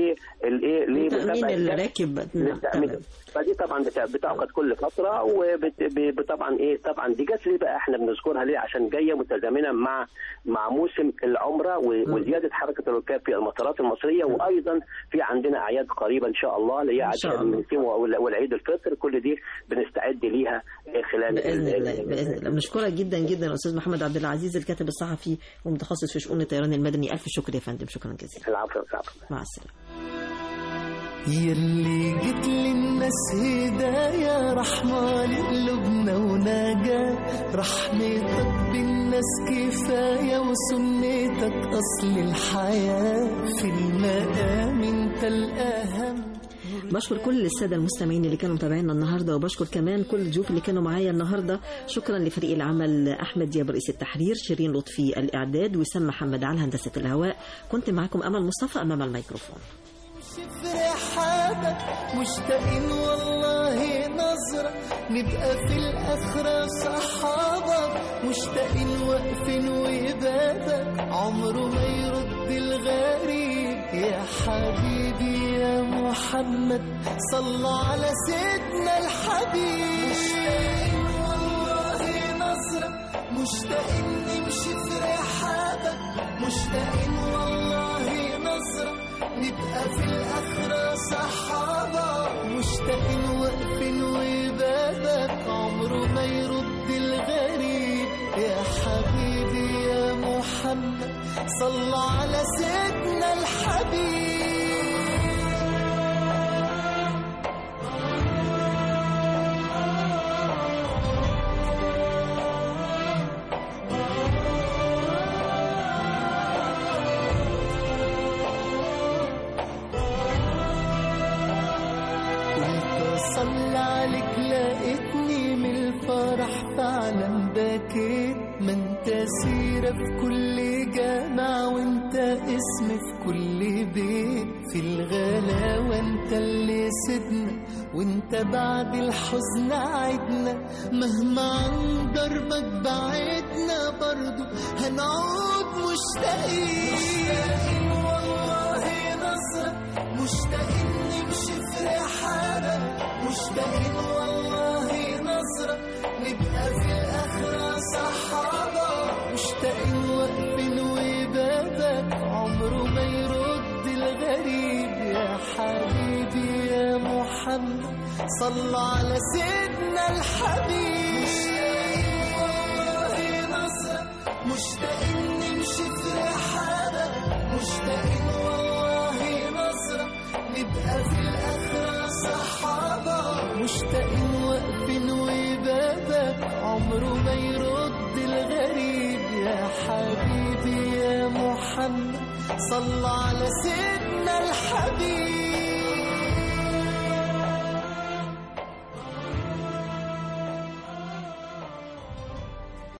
N: للايه
B: تأمين الراكب نعم،
N: للتأمين فدي طبعا بتا- بتعقد كل فتره وطبعا ايه طبعا دي جت ليه بقى احنا بنذكرها ليه عشان جايه متزامنه مع مع موسم العمره و- وزياده حركه الركاب في المطارات المصريه وايضا في عندنا اعياد قريبه ان شاء الله اللي هي
B: إن شاء
N: عشان
B: الله.
N: النسيم وال- والعيد الفطر كل دي بنستعد ليها خلال
B: باذن
N: ال-
B: الله باذن الله بنشكرك جدا جدا استاذ محمد عبد العزيز الكاتب الصحفي ومتخصص في شؤون الطيران المدني الف شكر يا فندم شكرا جزيلا
N: العفو العفو
B: مع السلامه
C: يلي جيت للناس هدايا رحمة لقلوبنا ونجاة رحمتك بالناس كفاية وسنتك أصل الحياة في المقام انت الأهم
B: بشكر كل الساده المستمعين اللي كانوا متابعينا النهارده وبشكر كمان كل الضيوف اللي كانوا معايا النهارده شكرا لفريق العمل احمد دياب رئيس التحرير شيرين لطفي الاعداد وسام محمد على هندسه الهواء كنت معكم امل مصطفى امام الميكروفون
C: فرحاتك مشتاقين والله نظرة نبقى في الآخرة صحابك مشتاقين واقفين وبابك عمره ما يرد الغريب يا حبيبي يا محمد صلى على سيدنا الحبيب مشتاقين والله نظرة مشتاقين نمشي في رحابك مشتاقين والله نظرة نبقى في الآخرة صحابة مشتاقين واقفين وبابك عمره ما يرد الغريب يا حبيبي يا محمد صلى على سيدنا الحبيب بكيت ما انت سيرة في كل جامع وانت اسم في كل بيت في الغلاوة انت اللي سيدنا وانت بعد الحزن عدنا مهما عن دربك بعدنا برضو هنعود مشتاقين والله نصرك مشتاقين نمشي في رحابك مشتاقين والله نصرك نبقى في الآخرة صحابة مشتاقين واقفين وبابك عمره ما يرد الغريب يا حبيبي يا محمد صلى على سيدنا الحبيب والله نصرك مشتاقين نمشي في رحابك مشتاقين والله نصرك نبقى في الآخرة صحابة مشتاقين واقفين وبابك عمره ما يرد الغريب يا حبيبي يا محمد صلى على سيدنا الحبيب